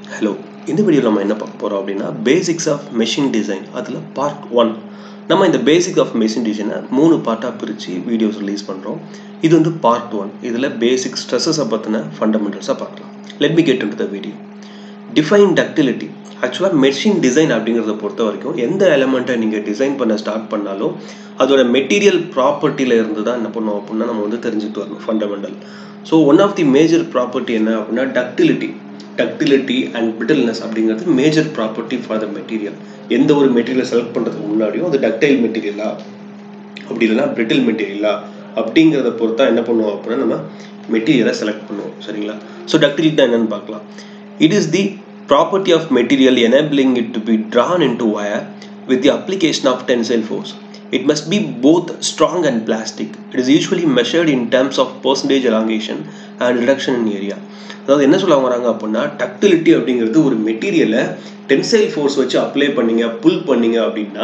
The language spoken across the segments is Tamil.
ஹலோ இந்த வீடியோவில் நம்ம என்ன பார்க்க போகிறோம் அப்படின்னா பேசிக்ஸ் ஆஃப் மெஷின் டிசைன் அதில் பார்ட் ஒன் நம்ம இந்த பேசிக் ஆஃப் மெஷின் டிசைனை மூணு பார்ட்டாக பிரித்து வீடியோஸ் ரிலீஸ் பண்ணுறோம் இது வந்து பார்ட் ஒன் இதில் பேசிக் ஸ்ட்ரெஸ்ஸஸை பற்றின ஃபண்டமெண்டல்ஸாக பார்க்கலாம் let me get into the video define ductility ஆக்சுவலாக மெஷின் டிசைன் அப்படிங்கிறத பொறுத்த வரைக்கும் எந்த எலமெண்ட்டை நீங்கள் டிசைன் பண்ண ஸ்டார்ட் பண்ணாலும் அதோட மெட்டீரியல் ப்ராப்பர்ட்டியில் இருந்து தான் என்ன பண்ணுவோம் அப்படின்னா நம்ம வந்து தெரிஞ்சுட்டு வரணும் fundamental so one of the major property என்ன அப்படின்னா டக்டிலிட்டி டக்டிலிட்டி அண்ட் பிரிட்டில்னஸ் அப்படிங்கிறது major property for the material எந்த ஒரு மெட்டீரியலை செலக்ட் பண்ணுறதுக்கு முன்னாடியும் அது டக்டைல் மெட்டீரியலா அப்படி இல்லைன்னா பிரிட்டில் மெட்டீரியலா அப்படிங்கிறத பொறுத்தா என்ன பண்ணுவோம் அப்படின்னா நம்ம மெட்டீரியலை செலக்ட் பண்ணுவோம் சரிங்களா ஸோ டக்டிலிட்டி என்னன்னு பார்க்கலாம் it is the property of material enabling it to be drawn into wire with the application of tensile force It must be both strong and plastic. It is usually measured in terms of percentage elongation and reduction in area. அதாவது என்ன சொல்ல வராங்க அப்படின்னா டக்டிலிட்டி அப்படிங்கிறது ஒரு மெட்டீரியலை டென்சைல் ஃபோர்ஸ் வச்சு அப்ளை பண்ணீங்க புல் பண்ணீங்க அப்படின்னா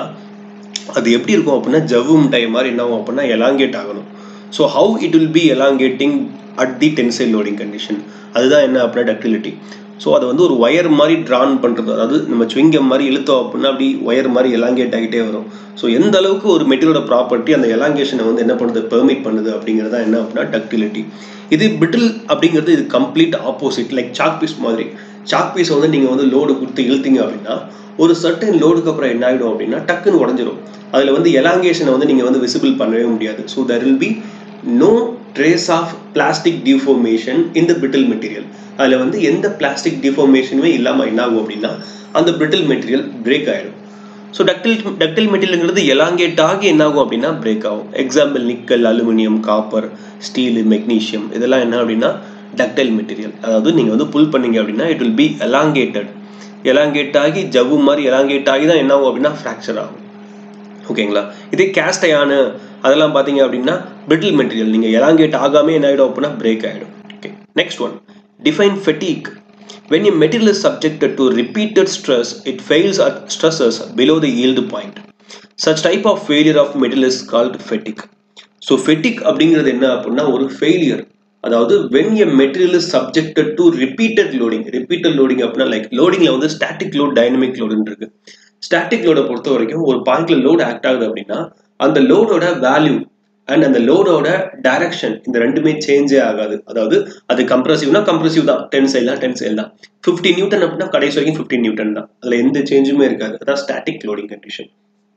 அது எப்படி இருக்கும் அப்படின்னா ஜவ்வு மிட்டாய் மாதிரி என்ன ஆகும் அப்படின்னா எலாங்கேட் ஆகணும் so how it will be elongating at the tensile loading condition அதுதான் என்ன அப்படின்னா டக்டிலிட்டி ஸோ அதை வந்து ஒரு ஒயர் மாதிரி ட்ரான் பண்ணுறது அதாவது நம்ம ஸ்விங்கம் மாதிரி இழுத்தோம் அப்படின்னா அப்படி ஒயர் மாதிரி எலாங்கேட் ஆகிட்டே வரும் ஸோ எந்த அளவுக்கு ஒரு மெட்டீரியலோட ப்ராப்பர்ட்டி அந்த எலாங்கேஷனை வந்து என்ன பண்ணுது பெர்மிட் பண்ணுது அப்படிங்கிறது என்ன அப்படின்னா டக்டிலிட்டி இது பிரிட்டில் அப்படிங்கிறது இது complete opposite like chalk piece மாதிரி சாக் பீஸை வந்து நீங்கள் வந்து லோடு கொடுத்து இழுத்தீங்க அப்படின்னா ஒரு சர்டன் லோடுக்கு அப்புறம் என்ன ஆகிடும் அப்படின்னா டக்குன்னு உடஞ்சிரும் அதில் வந்து எலாங்கேஷனை வந்து நீங்கள் வந்து விசிபிள் பண்ணவே முடியாது so there will be no trace of plastic deformation in the brittle material அதில் வந்து எந்த பிளாஸ்டிக் டிஃபார்மேஷனுமே இல்லாமல் என்ன ஆகும் அப்படின்னா அந்த பிரிட்டில் மெட்டீரியல் பிரேக் ஆகிடும் ஸோ டக்டில் டக்டில் மெட்டீரியல்ங்கிறது எலாங்கேட் ஆகி என்ன ஆகும் அப்படின்னா பிரேக் ஆகும் example nickel aluminium copper steel magnesium இதெல்லாம் என்ன அப்படின்னா டக்டைல் மெட்டீரியல் அதாவது நீங்கள் வந்து புல் பண்ணீங்க அப்படின்னா it will be elongated elongate ஆகி ஜவ்வு மாதிரி எலாங்கேட் ஆகி தான் என்ன ஆகும் அப்படின்னா ஃப்ராக்சர் ஆகும் ஓகேங்களா இதே கேஸ்டையானு அதெல்லாம் பார்த்தீங்க அப்படின்னா பிரிட்டில் மெட்டீரியல் நீங்கள் எலாங்கேட் ஆகாமே என்ன ஆகிடும் அப்படின்னா பிரேக் ஆகிடும் okay next one define fatigue When a material is subjected to repeated stress, it fails at stresses below the yield point. Such type of failure of material is called fatigue. So fatigue அப்படிங்கிறது என்ன அப்படின்னா ஒரு ஃபெயிலியர் அதாவது when a material is subjected to repeated loading repeated loading அப்படின்னா லைக் லோடிங்ல வந்து ஸ்டாட்டிக் லோட் டைனமிக் லோடுன்னு இருக்கு ஸ்டாட்டிக் லோடை பொறுத்த வரைக்கும் ஒரு பாயிண்ட்ல லோடு ஆக்ட் ஆகுது அப்படின்னா அந்த லோடோட வேல்யூ அண்ட் அந்த லோடோட டைரக்ஷன் இந்த ரெண்டுமே சேஞ்சே ஆகாது அதாவது அது கம்ப்ரசிவ்னா கம்ப்ரசிவ் தான் டென் சைல் தான் டென் சைல் தான் ஃபிஃப்டி நியூட்டன் அப்படின்னா கடைசி வரைக்கும் ஃபிஃப்டி நியூட்டன் தான் அதில் எந்த சேஞ்சுமே இருக்காது அதான் ஸ்டாட்டிக் லோடிங் கண்டிஷன்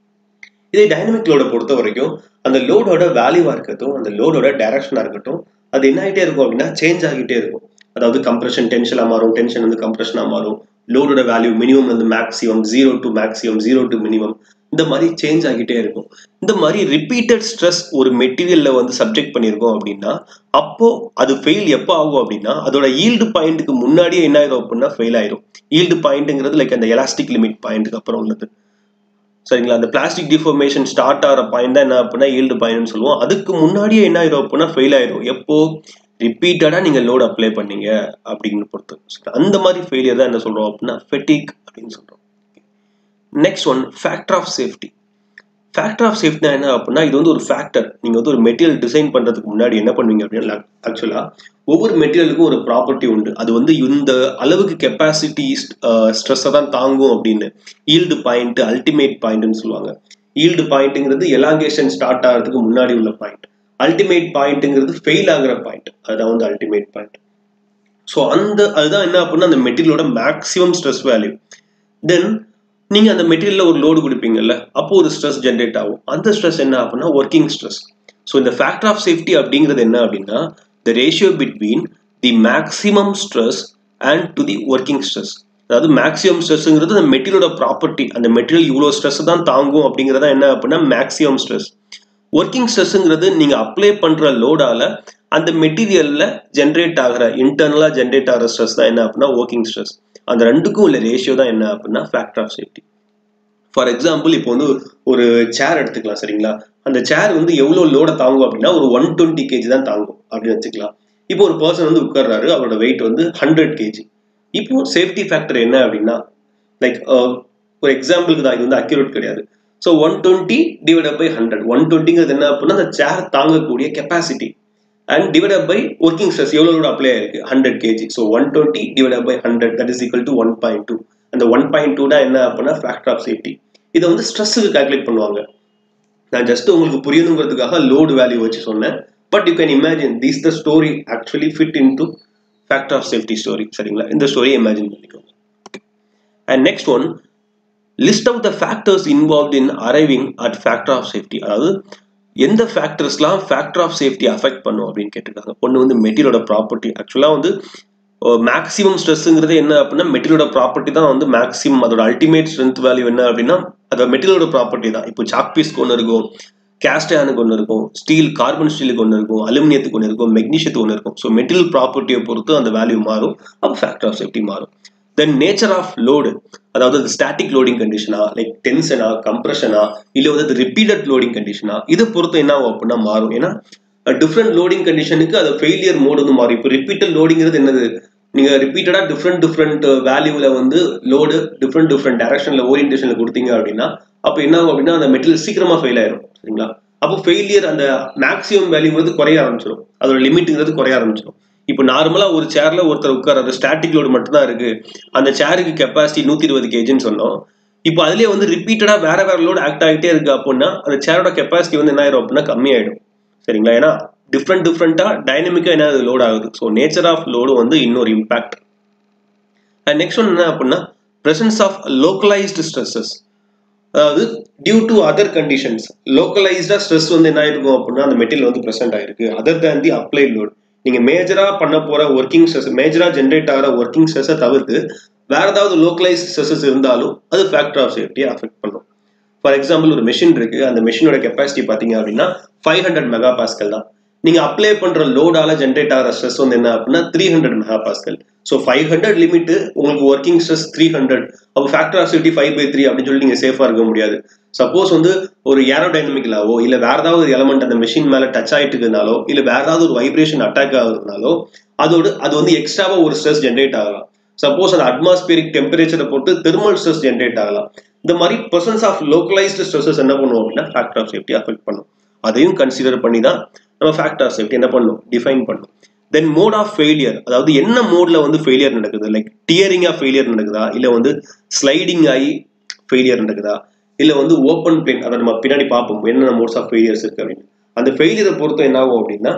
இதே டைனமிக் லோடை பொறுத்த வரைக்கும் அந்த லோடோட வேல்யூவா இருக்கட்டும் அந்த லோடோட டைரக்ஷனா இருக்கட்டும் அது என்ன ஆகிட்டே இருக்கும் அப்படின்னா சேஞ்ச் ஆகிட்டே இருக்கும் அதாவது கம்ப்ரெஷன் டென்ஷனா மாறும் டென்ஷன் வந்து கம்ப்ரெஷனா மாறும் லோடோட வேல்யூ மினிமம் வந்து maximum zero to maximum zero to minimum இந்த மாதிரி சேஞ்ச் ஆகிட்டே இருக்கும் இந்த மாதிரி ரிப்பீட்டட் ஸ்ட்ரெஸ் ஒரு மெட்டீரியல்ல வந்து சப்ஜெக்ட் பண்ணியிருக்கோம் அப்படின்னா அப்போ அது ஃபெயில் எப்போ ஆகும் அப்படின்னா அதோட ஈல்டு பாயிண்ட்டுக்கு முன்னாடியே என்ன ஆயிரும் அப்படின்னா ஃபெயில் ஆயிரும் ஈல்டு பாயிண்ட்டுங்கிறது லைக் அந்த எலாஸ்டிக் லிமிட் பாயிண்ட்டுக்கு அப்புறம் உள்ளது சரிங்களா அந்த பிளாஸ்டிக் டிஃபார்மேஷன் ஸ்டார்ட் ஆகிற பாயிண்ட் தான் என்ன அப்படின்னா ஈல்டு பாயிண்ட்னு சொல்லுவோம் அதுக்கு முன்னாடியே என்ன ஆயிரும் அப்படின்னா ஃபெயில் ஆயிரும் எப்போ ரிப்பீட்டடாக நீங்கள் லோட் அப்ளை பண்ணீங்க அப்படின்னு பொறுத்து அந்த மாதிரி ஃபெயிலியர் தான் என்ன சொல்கிறோம் அப்படின்னா ஃபெட்டிக் அப்படின்னு சொல்கிறோம் next one factor of safety factor of safety என்ன அப்படின்னா இது வந்து ஒரு ஃபேக்டர் நீங்கள் வந்து ஒரு மெட்டீரியல் டிசைன் பண்ணுறதுக்கு முன்னாடி என்ன பண்ணுவீங்க அப்படின்னா ஆக்சுவலாக ஒவ்வொரு மெட்டீரியலுக்கும் ஒரு ப்ராப்பர்ட்டி உண்டு அது வந்து இந்த அளவுக்கு கெப்பாசிட்டி ஸ்ட்ரெஸ்ஸை தான் தாங்கும் அப்படின்னு ஈல்டு பாயிண்ட் அல்டிமேட் பாயிண்ட்னு சொல்லுவாங்க ஈல்டு பாயிண்ட்டுங்கிறது எலாங்கேஷன் ஸ்டார்ட் ஆகிறதுக்கு முன்னாடி உள்ள பாயிண்ட் அல்டிமேட் பாயிண்ட்டுங்கிறது ஃபெயில் ஆகிற பாயிண்ட் அதுதான் வந்து அல்டிமேட் பாயிண்ட் ஸோ அந்த அதுதான் என்ன அப்படின்னா அந்த மெட்டீரியலோட மேக்ஸிமம் ஸ்ட்ரெஸ் வேல்யூ தென் நீங்கள் அந்த மெட்டீரியலில் ஒரு லோடு கொடுப்பீங்கல்ல அப்போ ஒரு ஸ்ட்ரெஸ் ஜென்ரேட் ஆகும் அந்த ஸ்ட்ரெஸ் என்ன அப்படின்னா ஒர்க்கிங் ஸ்ட்ரெஸ் ஸோ இந்த ஃபேக்டர் ஆஃப் சேஃப்டி அப்படிங்கிறது என்ன அப்படின்னா the ratio between the maximum stress and to the working stress அதாவது மேக்ஸிமம் ஸ்ட்ரெஸ்ங்கிறது அந்த மெட்டீரியலோட ப்ராப்பர்ட்டி அந்த மெட்டீரியல் இவ்வளோ ஸ்ட்ரெஸ் தான் தாங்கும் அப்படிங்கிறதா என்ன அப்படின்னா மேக்ஸிமம் ஸ்ட்ரெஸ் ஒர்க்கிங் ஸ்ட்ரெஸ்ங்கிறது நீங்கள் அப்ளை பண்ணுற லோடால அந்த மெட்டீரியலில் ஜென்ரேட் ஆகிற இன்டர்னலாக ஜென்ரேட் ஆகிற ஸ்ட்ரெஸ் தான் என்ன அப்படின்னா ஒர்க்கிங் ஸ்ட்ரெஸ் அந்த ரெண்டுக்கும் உள்ள ரேஷியோ தான் என்ன அப்படின்னா factor of safety for example இப்போ வந்து ஒரு சேர் எடுத்துக்கலாம் சரிங்களா அந்த சேர் வந்து எவ்வளோ லோட தாங்கும் அப்படின்னா ஒரு ஒன் டுவெண்ட்டி கேஜி தான் தாங்கும் அப்படின்னு வச்சுக்கலாம் இப்போ ஒரு பர்சன் வந்து உட்கார்றாரு அவரோட வெயிட் வந்து ஹண்ட்ரட் கேஜி இப்போ சேஃப்டி ஃபேக்டர் என்ன அப்படின்னா லைக் ஒரு எக்ஸாம்பிளுக்கு தான் இது வந்து அக்யூரேட் கிடையாது so one twenty divide by hundred one டுவெண்ட்டிங்கிறது என்ன அப்படின்னா அந்த சேர் தாங்கக்கூடிய capacity and divide by working stress எவ்வளோ அப்ளை ஆயிருக்கு hundred KG so one twenty divide by hundred that is equal to one point two அந்த ஒன் பாயிண்ட் டூ தான் என்ன அப்படின்னா ஃபேக்டர் ஆஃப் சேஃப்டி இதை வந்து ஸ்ட்ரெஸ்ஸுக்கு கால்குலேட் பண்ணுவாங்க நான் ஜஸ்ட் உங்களுக்கு புரியணுங்கிறதுக்காக லோடு வேல்யூ வச்சு சொன்னேன் but you can imagine this the story actually fit into factor of safety story சரிங்களா இந்த ஸ்டோரியை இமேஜின் பண்ணிக்கோங்க and next one list of the factors involve in arriving at factor of safety அதாவது எந்த ஃபேக்டர்ஸ்லாம் ஃபேக்டர் ஆஃப் சேஃப்டி அஃபெக்ட் பண்ணும் அப்படின்னு கேட்டிருக்காங்க ஒன்று வந்து மெட்டீரியலோட ப்ராப்பர்ட்டி ஆக்சுவலாக வந்து மேக்ஸிமம் ஸ்ட்ரெஸ்ஸுங்கிறது என்ன அப்படின்னா மெட்டீரியலோட ப்ராப்பர்ட்டி தான் வந்து மேக்ஸிமம் அதோட அல்டிமேட் ஸ்ட்ரென்த் வேல்யூ என்ன அப்படின்னா அதோட மெட்டீரியலோட ப்ராப்பர்ட்டி தான் இப்போ சாக் பீஸ்க்கு ஒன்று இருக்கும் கேஸ்டயானுக்கு ஒன்று இருக்கும் ஸ்டீல் கார்பன் ஸ்டீலுக்கு ஒன்று இருக்கும் அலுமினியத்துக்கு ஒன்று இருக்கும் மெக்னீஷியத்துக்கு ஒன்று இருக்கும் ஸோ மெட்டீரியல் ப்ராப்பர்ட்டியை பொறுத்து அந்த வேல்யூ மாறும் அப்போ ஃபேக்டர் ஆஃப் சேஃப்டி மாறும் தென் நேச்சர் ஆஃப் லோடு அதாவது அது ஸ்டாட்டிக் லோடிங் கண்டிஷனா லைக் டென்ஷனா கம்ப்ரெஷனா இல்லை வந்து அது ரிப்பீட்டட் லோடிங் கண்டிஷனா இதை பொறுத்து என்ன ஆகும் அப்படின்னா மாறும் ஏன்னா டிஃப்ரெண்ட் லோடிங் கண்டிஷனுக்கு அது ஃபெயிலியர் மோடு வந்து மாறும் இப்போ ரிப்பீட்டட் லோடிங்கிறது என்னது நீங்க ரிப்பீட்டடா டிஃப்ரெண்ட் டிஃப்ரெண்ட் வேல்யூல வந்து லோடு டிஃப்ரெண்ட் டிஃப்ரெண்ட் டைரக்ஷன்ல ஓரியன்டேஷன்ல கொடுத்தீங்க அப்படின்னா அப்போ என்ன ஆகும் அப்படின்னா அந்த மெட்டீரியல் சீக்கிரமா ஃபெயில் ஆயிரும் சரிங்களா அப்போ ஃபெயிலியர் அந்த மேக்ஸிமம் வேல்யூங்கிறது குறைய ஆரம்பிச்சிடும் அதோட லிமிட்டுங்கிறது குறைய ஆரம்பிச்சிடும் இப்போ நார்மலா ஒரு சேர்ல ஒருத்தர் உட்கார ஸ்டாட்டிக் லோடு மட்டும் தான் இருக்கு அந்த சேருக்கு கெப்பாசிட்டி நூத்தி இருபது கேஜின்னு சொன்னோம் இப்போ அதுலயே வந்து ரிப்பீட்டடா வேற வேற லோடு ஆக்ட் ஆகிட்டே இருக்கு அப்படின்னா அந்த சேரோட கெப்பாசிட்டி வந்து என்ன ஆயிரும் அப்படின்னா கம்மியாயிடும் சரிங்களா ஏன்னா டிஃப்ரெண்ட் டிஃப்ரெண்டா டைனமிக்கா என்ன லோட் ஆகுது ஸோ நேச்சர் ஆஃப் லோடு வந்து இன்னொரு இம்பாக்ட் அண்ட் நெக்ஸ்ட் ஒன் என்ன அப்படின்னா பிரசன்ஸ் ஆஃப் லோக்கலைஸ்டு ஸ்ட்ரெஸ்ஸஸ் அதாவது டியூ டு அதர் கண்டிஷன்ஸ் லோக்கலைஸ்டா ஸ்ட்ரெஸ் வந்து என்ன ஆயிருக்கும் அப்படின்னா அந்த மெட்டீரியல் வந்து ப்ரெசென்ட் ஆயிருக்கு other than the apply load நீங்க மேஜரா பண்ண போற ஒர்க்கிங் ஸ்ட்ரெஸ் மேஜரா ஜென்ரேட் ஆகிற ஒர்க்கிங் ஸ்ட்ரெஸ்ஸை தவிர்த்து வேற ஏதாவது லோக்கலைஸ் ஸ்ட்ரெஸ்ஸஸ் இருந்தாலும் அது ஃபேக்டர் ஆஃப் சேஃப்டியை அஃபெக்ட் பண்ணும் ஃபார் எக்ஸாம்பிள் ஒரு மிஷின் இருக்கு அந்த மிஷினோட கெப்பாசிட்டி பாத்தீங்க அப்படின்னா ஃபைவ் ஹண்ட்ரட் மெகா பாஸ்கல் தான் நீங்க அப்ளை பண்ற லோடால ஜென்ரேட் ஆகிற ஸ்ட்ரெஸ் வந்து என்ன அப்படின்னா three hundred mega pascal so five hundred limit உங்களுக்கு ஒர்க்கிங் ஸ்ட்ரெஸ் த்ரீ ஹண்ட்ரட் அப்போ factor of safety five by three அப்படின்னு சொல்லி நீங்க சேஃபா இருக்க முடியாது சப்போஸ் வந்து ஒரு ஏரோடைனமிக்கலாவோ இல்ல வேற ஏதாவது ஒரு எலமெண்ட் அந்த மிஷின் மேல டச் ஆயிட்டு இருக்கனாலோ இல்ல வேற ஏதாவது ஒரு வைப்ரேஷன் அட்டாக் ஆகுறதுனாலோ அதோட அது வந்து எக்ஸ்ட்ராவா ஒரு ஸ்ட்ரெஸ் ஜென்ரேட் ஆகலாம் சப்போஸ் அந்த அட்மாஸ்பியரிக் டெம்பரேச்சரை பொறுத்து தெர்மல் ஸ்ட்ரெஸ் ஜென்ரேட் ஆகலாம் இந்த மாதிரி பர்சன்ஸ் ஆஃப் லோக்கலைஸ்டு ஸ்ட்ரெஸ்ஸஸ் என்ன பண்ணுவோம் அப்படின்னா ஃபேக்டர் ஆஃப் சேஃப்டி அஃபெக்ட் பண்ணும் அதையும் கன்சிடர் பண்ணி தான் நம்ம ஃபேக்டர் ஆஃப் சேஃப்டி என்ன பண்ணும் டிஃபைன் பண்ணும் தென் மோட் ஆஃப் ஃபெயிலியர் அதாவது என்ன மோட்ல வந்து ஃபெயிலியர் நடக்குது லைக் டியரிங் ஆஃப் ஃபெயிலியர் நடக்குதா இல்ல வந்து ஸ்லைடிங் ஆகி ஃபெயிலியர் நடக்குதா இல்ல வந்து ஓப்பன் பிளேன் அதை நம்ம பின்னாடி பார்ப்போம் என்னென்ன மோட்ஸ் ஆஃப் ஃபெயிலியர்ஸ் இருக்கு அப்படின்னு அந்த ஃபெயிலியரை பொறுத்து என்ன ஆகும் அப்படின்னா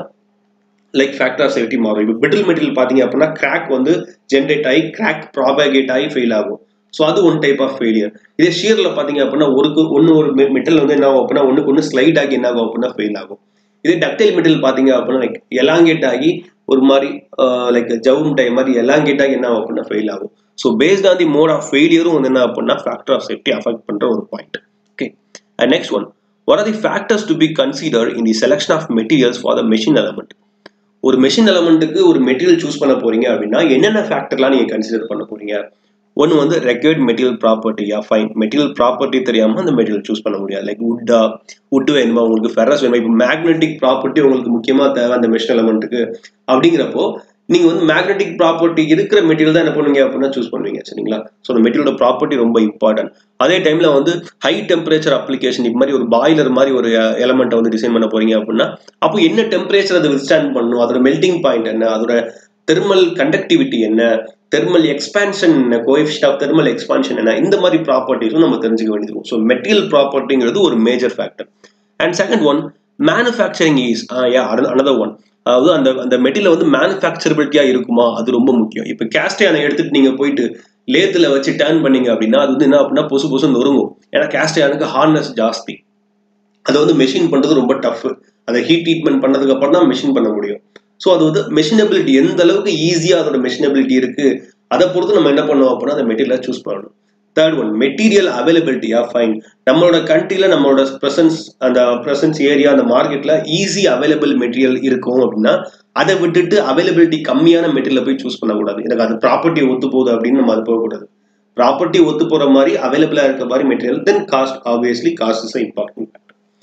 லைக் ஃபேக்டர் ஆஃப் சேஃப்டி மாறும் இப்போ பிரிட்டில் மெட்டீரியல் பார்த்தீங்க அப்படின்னா கிராக் வந்து ஜென்ரேட் ஆகி கிராக் ப்ராபகேட் ஆகி ஃபெயில் ஆகும் ஸோ அது ஒன் டைப் ஆஃப் ஃபெயிலியர் இதே ஷியரில் பார்த்தீங்க அப்படின்னா ஒருக்கு ஒன்று ஒரு மெட்டல் வந்து என்ன ஆகும் அப்படின்னா ஒன்றுக்கு ஒன்று ஸ்லைட் ஆகி என்ன ஆகும் அப்படின்னா ஃபெயில் ஆகும் இதே டக்டைல் மெட்டீரியல் பார்த்தீங்க அப்படின்னா லைக் எலாங்கேட் ஆகி ஒரு மாதிரி லைக் ஜவும் டைம் மாதிரி எலாங்கேட் ஆகி என்ன ஆகும் அப்படின்னா ஃபெயில் ஆகும் so based on the mode of ஃபெயிலியரும் வந்து என்ன அப்படின்னா ஃபேக்டர் ஆஃப் சேஃப்டி அஃபெக்ட் பண்ணுற ஒரு point okay and next one what are the factors to be consider in the selection of materials for the machine element ஒரு மெஷின் எலமெண்ட்டுக்கு ஒரு மெட்டீரியல் சூஸ் பண்ண போறீங்க அப்படின்னா என்னென்ன ஃபேக்டர்லாம் நீங்க கன்சிடர் பண்ண போறீங்க ஒன்று வந்து ரெக்யர்ட் மெட்டீரியல் ப்ராப்பர்ட்டியா ஃபைன் மெட்டீரியல் ப்ராப்பர்ட்டி தெரியாம அந்த மெட்டீரியல் சூஸ் பண்ண முடியாது லைக் வுட்டா வுட் வேணுமா உங்களுக்கு ஃபெரஸ் வேணுமா இப்போ மேக்னெட்டிக் ப்ராப்பர்ட்டி உங்களுக்கு முக்கியமா தேவை அந்த மெஷின் எலமெண்ட்டுக்கு அப்படிங்கிறப்போ நீங்க வந்து மேக்னெட்டிக் ப்ராப்பர்ட்டி இருக்கிற மெட்டீரியல் தான் என்ன பண்ணுவீங்க அப்படின்னா சூஸ் பண்ணுவீங்க சரிங்களா ஸோ அந்த மெட்டீரியலோட ப்ராப்பர்ட்டி ரொம்ப இம்பார்ட்டன்ட் அதே டைம்ல வந்து ஹை டெம்பரேச்சர் அப்ளிகேஷன் இது மாதிரி ஒரு பாய்லர் மாதிரி ஒரு எலமெண்ட்டை வந்து டிசைன் பண்ண போறீங்க அப்படின்னா அப்போ என்ன டெம்பரேச்சர் அதை வித்ஸ்டாண்ட் பண்ணும் அதோட மெல்டிங் பாயிண்ட் என்ன அதோட தெர்மல் கண்டக்டிவிட்டி என்ன தெர்மல் எக்ஸ்பான்ஷன் என்ன கோஎஃபிஷியன் ஆஃப் தெர்மல் எக்ஸ்பான்ஷன் என்ன இந்த மாதிரி ப்ராப்பர்ட்டிஸும் நம்ம தெரிஞ்சுக்க வேண்டியது ஸோ மெட்டீரியல் ப்ராப்பர்ட்டிங்கிறது ஒரு major factor and second one manufacturing ease yeah another one அதாவது அந்த அந்த மெட்டீரியல் வந்து மேனுஃபேக்சரபிலிட்டியா இருக்குமா அது ரொம்ப முக்கியம் இப்போ கேஸ்டையானை எடுத்துட்டு நீங்க போயிட்டு லேத்துல வச்சு டேர்ன் பண்ணீங்க அப்படின்னா அது வந்து என்ன அப்படின்னா பொசு பொசு நொறுங்கும் ஏன்னா கேஸ்டையானுக்கு ஹார்னஸ் ஜாஸ்தி அதை வந்து மெஷின் பண்றது ரொம்ப டஃப் அதை ஹீட் ட்ரீட்மெண்ட் பண்ணதுக்கு அப்புறம் தான் மெஷின் பண்ண முடியும் ஸோ அது வந்து மெஷினபிலிட்டி எந்த அளவுக்கு ஈஸியா அதோட மெஷினபிலிட்டி இருக்கு அதை பொறுத்து நம்ம என்ன பண்ணுவோம் அப்படின்னா அந்த மெட்டீரியலை சூஸ் பண்ணணும் தேர்ட் ஒன் மெட்டீரியல் அவைலபிலிட்டியா ஃபைன் நம்மளோட கண்ட்ரில நம்மளோட ப்ரெசன்ஸ் அந்த ப்ரெசன்ஸ் ஏரியா அந்த மார்க்கெட்ல ஈஸி அவைலபிள் மெட்டீரியல் இருக்கும் அப்படின்னா அதை விட்டுட்டு அவைலபிலிட்டி கம்மியான மெட்டீரியல் போய் சூஸ் பண்ணக்கூடாது எனக்கு அது ப்ராப்பர்ட்டி ஒத்து போகுது அப்படின்னு நம்ம அது போகக்கூடாது ப்ராப்பர்ட்டி ஒத்து போற மாதிரி அவைலபிளா இருக்க மாதிரி material then cost obviously cost is important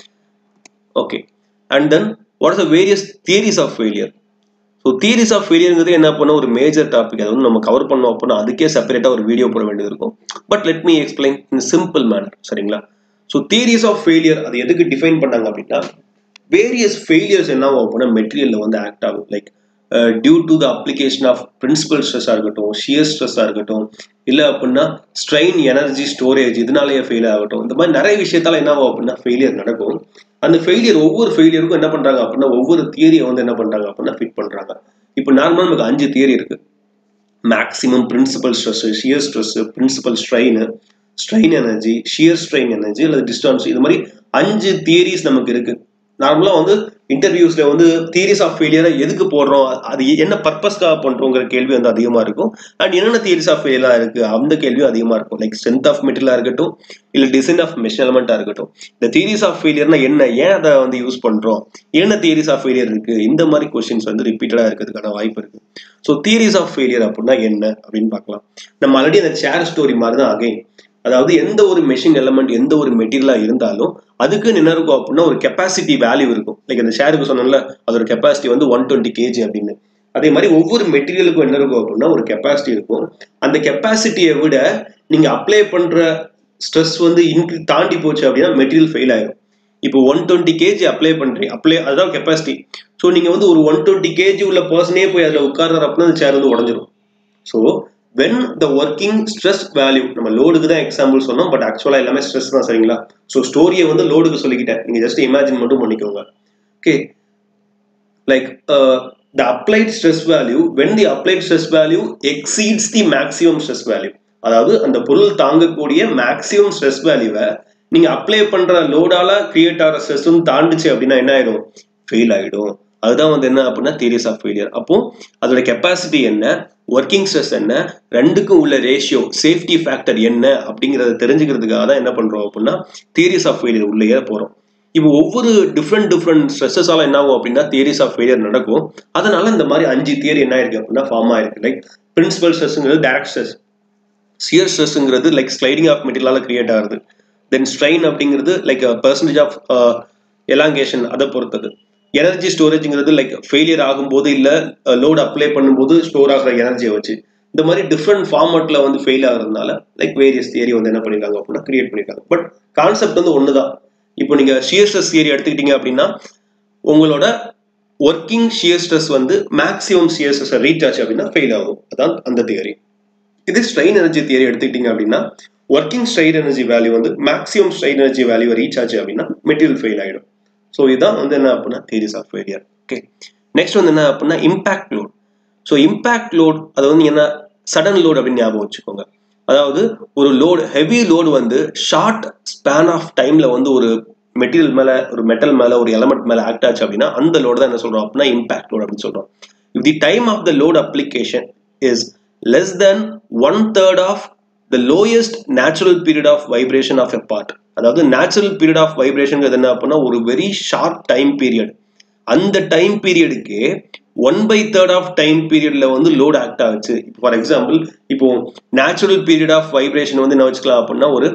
okay and then what is the various theories of failure so theories of ஃபெயிலியர்ங்கிறது என்ன பண்ண ஒரு மேஜர் டாபிக் அது வந்து நம்ம கவர் பண்ணோம் அப்படின்னா அதுக்கே செப்பரேட்டாக ஒரு வீடியோ போட வேண்டியது இருக்கும் but let me explain in simple manner சரிங்களா ஸோ தியரிஸ் ஆஃப் ஃபெயிலியர் அது எதுக்கு டிஃபைன் பண்ணாங்க அப்படின்னா வேரியஸ் ஃபெயிலியர்ஸ் என்ன ஆகும் அப்படின்னா மெட்டீரியலில் வந்து ஆக்ட் ஆகும் like due to the application of principal ஸ்ட்ரெஸ்ஸாக இருக்கட்டும் ஷியர் ஸ்ட்ரெஸ்ஸாக இருக்கட்டும் இல்லை அப்படின்னா ஸ்ட்ரெயின் எனர்ஜி ஸ்டோரேஜ் இதனாலேயே ஃபெயில் ஆகட்டும் இந்த மாதிரி நிறைய விஷயத்தால என்ன ஆகும் அப்படின்னா ஃபெயிலியர் நடக்கும் அந்த ஃபெயிலியர் ஒவ்வொரு ஃபெயிலியருக்கும் என்ன பண்ணுறாங்க அப்படின்னா ஒவ்வொரு தியரியை வந்து என்ன பண்ணுறாங்க அப்படின்னா ஃபிட் பண்ணுறாங்க இப்போ நார்மலாக நமக்கு அஞ்சு தியரி இருக்குது maximum principal stress shear stress principal strain strain energy shear strain energy அல்லது டிஸ்டன்ஸ் இது மாதிரி அஞ்சு தியரிஸ் நமக்கு இருக்கு நார்மலாக வந்து இன்டர்வியூஸ்ல வந்து தியரிஸ் ஆஃப் ஃபெயிலியரை எதுக்கு போடுறோம் அது என்ன பர்பஸ்க்காக பண்றோங்கிற கேள்வி வந்து அதிகமாக இருக்கும் அண்ட் என்னென்ன தியரிஸ் ஆஃப் ஃபெயிலியரா இருக்கு அந்த கேள்வியும் அதிகமாக இருக்கும் லைக் ஸ்ட்ரென்த் ஆஃப் மெட்டீரியலாக இருக்கட்டும் இல்லை டிசைன் ஆஃப் மெஷின் எலமெண்ட்டாக இருக்கட்டும் இந்த தியரிஸ் ஆஃப் ஃபெயிலியர்னா என்ன ஏன் அதை வந்து யூஸ் பண்றோம் என்ன தியரிஸ் ஆஃப் ஃபெயிலியர் இருக்கு இந்த மாதிரி கொஸ்டின்ஸ் வந்து ரிப்பீட்டடாக இருக்கிறதுக்கான வாய்ப்பு இருக்கு ஸோ தியரிஸ் ஆஃப் ஃபெயிலியர் அப்படின்னா என்ன அப்படின்னு பார்க்கலாம் நம்ம ஆல்ரெடி அந்த சேர் ஸ்டோரி மாதிரி தான் அகைன் அதாவது எந்த ஒரு மெஷின் எலமெண்ட் எந்த ஒரு மெட்டீரியலா இருந்தாலும் அதுக்கு என்ன இருக்கும் அப்படின்னா ஒரு கெப்பாசிட்டி வேல்யூ இருக்கும் லைக் அந்த ஷேருக்கு சொன்னோம்ல அதோட கெப்பாசிட்டி வந்து ஒன் டுவெண்ட்டி கேஜி அப்படின்னு அதே மாதிரி ஒவ்வொரு மெட்டீரியலுக்கும் என்ன இருக்கும் அப்படின்னா ஒரு கெப்பாசிட்டி இருக்கும் அந்த கெப்பாசிட்டியை விட நீங்க அப்ளை பண்ற ஸ்ட்ரெஸ் வந்து இன்க்ரீ தாண்டி போச்சு அப்படின்னா மெட்டீரியல் ஃபெயில் ஆயிடும் இப்போ ஒன் டுவெண்ட்டி கேஜி அப்ளை பண்றீங்க அப்ளை அதுதான் கெப்பாசிட்டி ஸோ நீங்க வந்து ஒரு ஒன் டுவெண்ட்டி கேஜி உள்ள பர்சனே போய் அதில் உட்கார்றாரு அப்படின்னா அந்த சேர் வந்து உடஞ்சிரும் so when the working stress value நம்ம லோடுக்கு தான் எக்ஸாம்பிள் சொன்னோம் பட் ஆக்சுவலாக எல்லாமே ஸ்ட்ரெஸ் தான் சரிங்களா ஸோ ஸ்டோரியை வந்து லோடுக்கு சொல்லிக்கிட்டேன் நீங்கள் ஜஸ்ட் இமேஜின் மட்டும் பண்ணிக்கோங்க okay like the applied stress value when the applied stress value exceeds the maximum stress value அதாவது அந்த பொருள் தாங்கக்கூடிய மேக்ஸிமம் ஸ்ட்ரெஸ் வேல்யூவை நீங்க அப்ளை பண்ற லோடால கிரியேட் ஆகிற ஸ்ட்ரெஸ்ஸும் தாண்டுச்சு அப்படின்னா என்ன ஆயிடும் ஃபெயில் ஆகிடும் அதுதான் வந்து என்ன அப்படின்னா தியரிஸ் ஆஃப் ஃபெயிலியர் அப்போ அதோட கெப்பாசிட்டி என்ன ஒர்க்கிங் ஸ்ட்ரெஸ் என்ன ரெண்டுக்கும் உள்ள ரேஷியோ சேஃப்டி ஃபேக்டர் என்ன அப்படிங்கிறத தெரிஞ்சுக்கிறதுக்காக தான் என்ன பண்றோம் அப்படின்னா தியரிஸ் ஆஃப் ஃபெயிலியர் உள்ளே போறோம் இப்போ ஒவ்வொரு டிஃப்ரெண்ட் டிஃப்ரெண்ட் ஸ்ட்ரெஸ்ஸஸால என்ன ஆகும் அப்படின்னா தியரிஸ் ஆஃப் ஃபெயிலியர் நடக்கும் அதனால இந்த மாதிரி அஞ்சு தியரி என்ன ஆயிருக்கு அப்படின்னா ஃபார்ம் ஆயிருக்கு லைக் பிரின்சிபல் ஸ்ட்ரெஸ்ங்கிறது டேரக்ட் ஸ்ட்ரெஸ் சியர் ஸ்ட்ரெஸ்ங்கிறது லைக் ஸ்லைடிங் ஆஃப் மெட்டீரியலால கிரியேட் ஆகுது தென் ஸ்ட்ரெயின் அப்படிங்கிறது லைக் பர்சன்டேஜ் ஆஃப் எலாங்கேஷன் அதை பொறுத்தது எனர்ஜி ஸ்டோரேஜ்ங்கிறது லைக் ஃபெயிலியர் ஆகும்போது இல்லை லோட் அப்ளை பண்ணும்போது ஸ்டோர் ஆகிற எனர்ஜியை வச்சு இந்த மாதிரி டிஃப்ரெண்ட் ஃபார்மேட்ல வந்து ஃபெயில் ஆகுறதுனால லைக் வேரியஸ் தியரி வந்து என்ன பண்ணிருக்காங்க அப்படின்னா கிரியேட் பண்ணிருக்காங்க பட் கான்செப்ட் வந்து ஒன்று தான் இப்போ நீங்க ஷியர் ஸ்ட்ரெஸ் தியரி எடுத்துக்கிட்டீங்க அப்படின்னா உங்களோட ஒர்க்கிங் ஷியர் ஸ்ட்ரெஸ் வந்து மேக்ஸிமம் ஷியர் ஸ்ட்ரெஸ் ரீச் ஆச்சு அப்படின்னா ஃபெயில் ஆகும் அதான் அந்த தியரி இது ஸ்ட்ரெயின் எனர்ஜி தியரி எடுத்துக்கிட்டீங்க அப்படின்னா ஒர்க்கிங் ஸ்ட்ரெயின் எனர்ஜி வேல்யூ வந்து maximum strain energy value reach ஆச்சு அப்படின்னா மெட்டீரியல் ஃபெயில் ஆகிடும் ஸோ இதுதான் வந்து என்ன அப்படின்னா theories of failure okay next வந்து என்ன அப்படின்னா impact load so impact load அது வந்து என்ன சடன் லோட் அப்படின்னு ஞாபகம் வச்சுக்கோங்க அதாவது ஒரு லோடு ஹெவி லோடு வந்து ஷார்ட் ஸ்பேன் ஆஃப் டைம்ல வந்து ஒரு மெட்டீரியல் மேல ஒரு மெட்டல் மேல ஒரு எலமெண்ட் மேல ஆக்ட் ஆச்சு அப்படின்னா அந்த லோடு தான் என்ன சொல்றோம் அப்படின்னா இம்பாக்ட் லோட் அப்படின்னு சொல்றோம் if the time of the load application is less than one third of the lowest natural period of vibration of a part அதாவது நேச்சுரல் பீரியட் ஆஃப் வைப்ரேஷன் என்ன அப்படின்னா ஒரு வெரி ஷார்ட் டைம் பீரியட் அந்த டைம் பீரியடுக்கு one by third of time பீரியட்ல வந்து லோட் ஆக்ட் ஆகுச்சு ஃபார் எக்ஸாம்பிள் இப்போ நேச்சுரல் பீரியட் ஆஃப் வைப்ரேஷன் வந்து என்ன வச்சுக்கலாம் அப்படின்னா ஒரு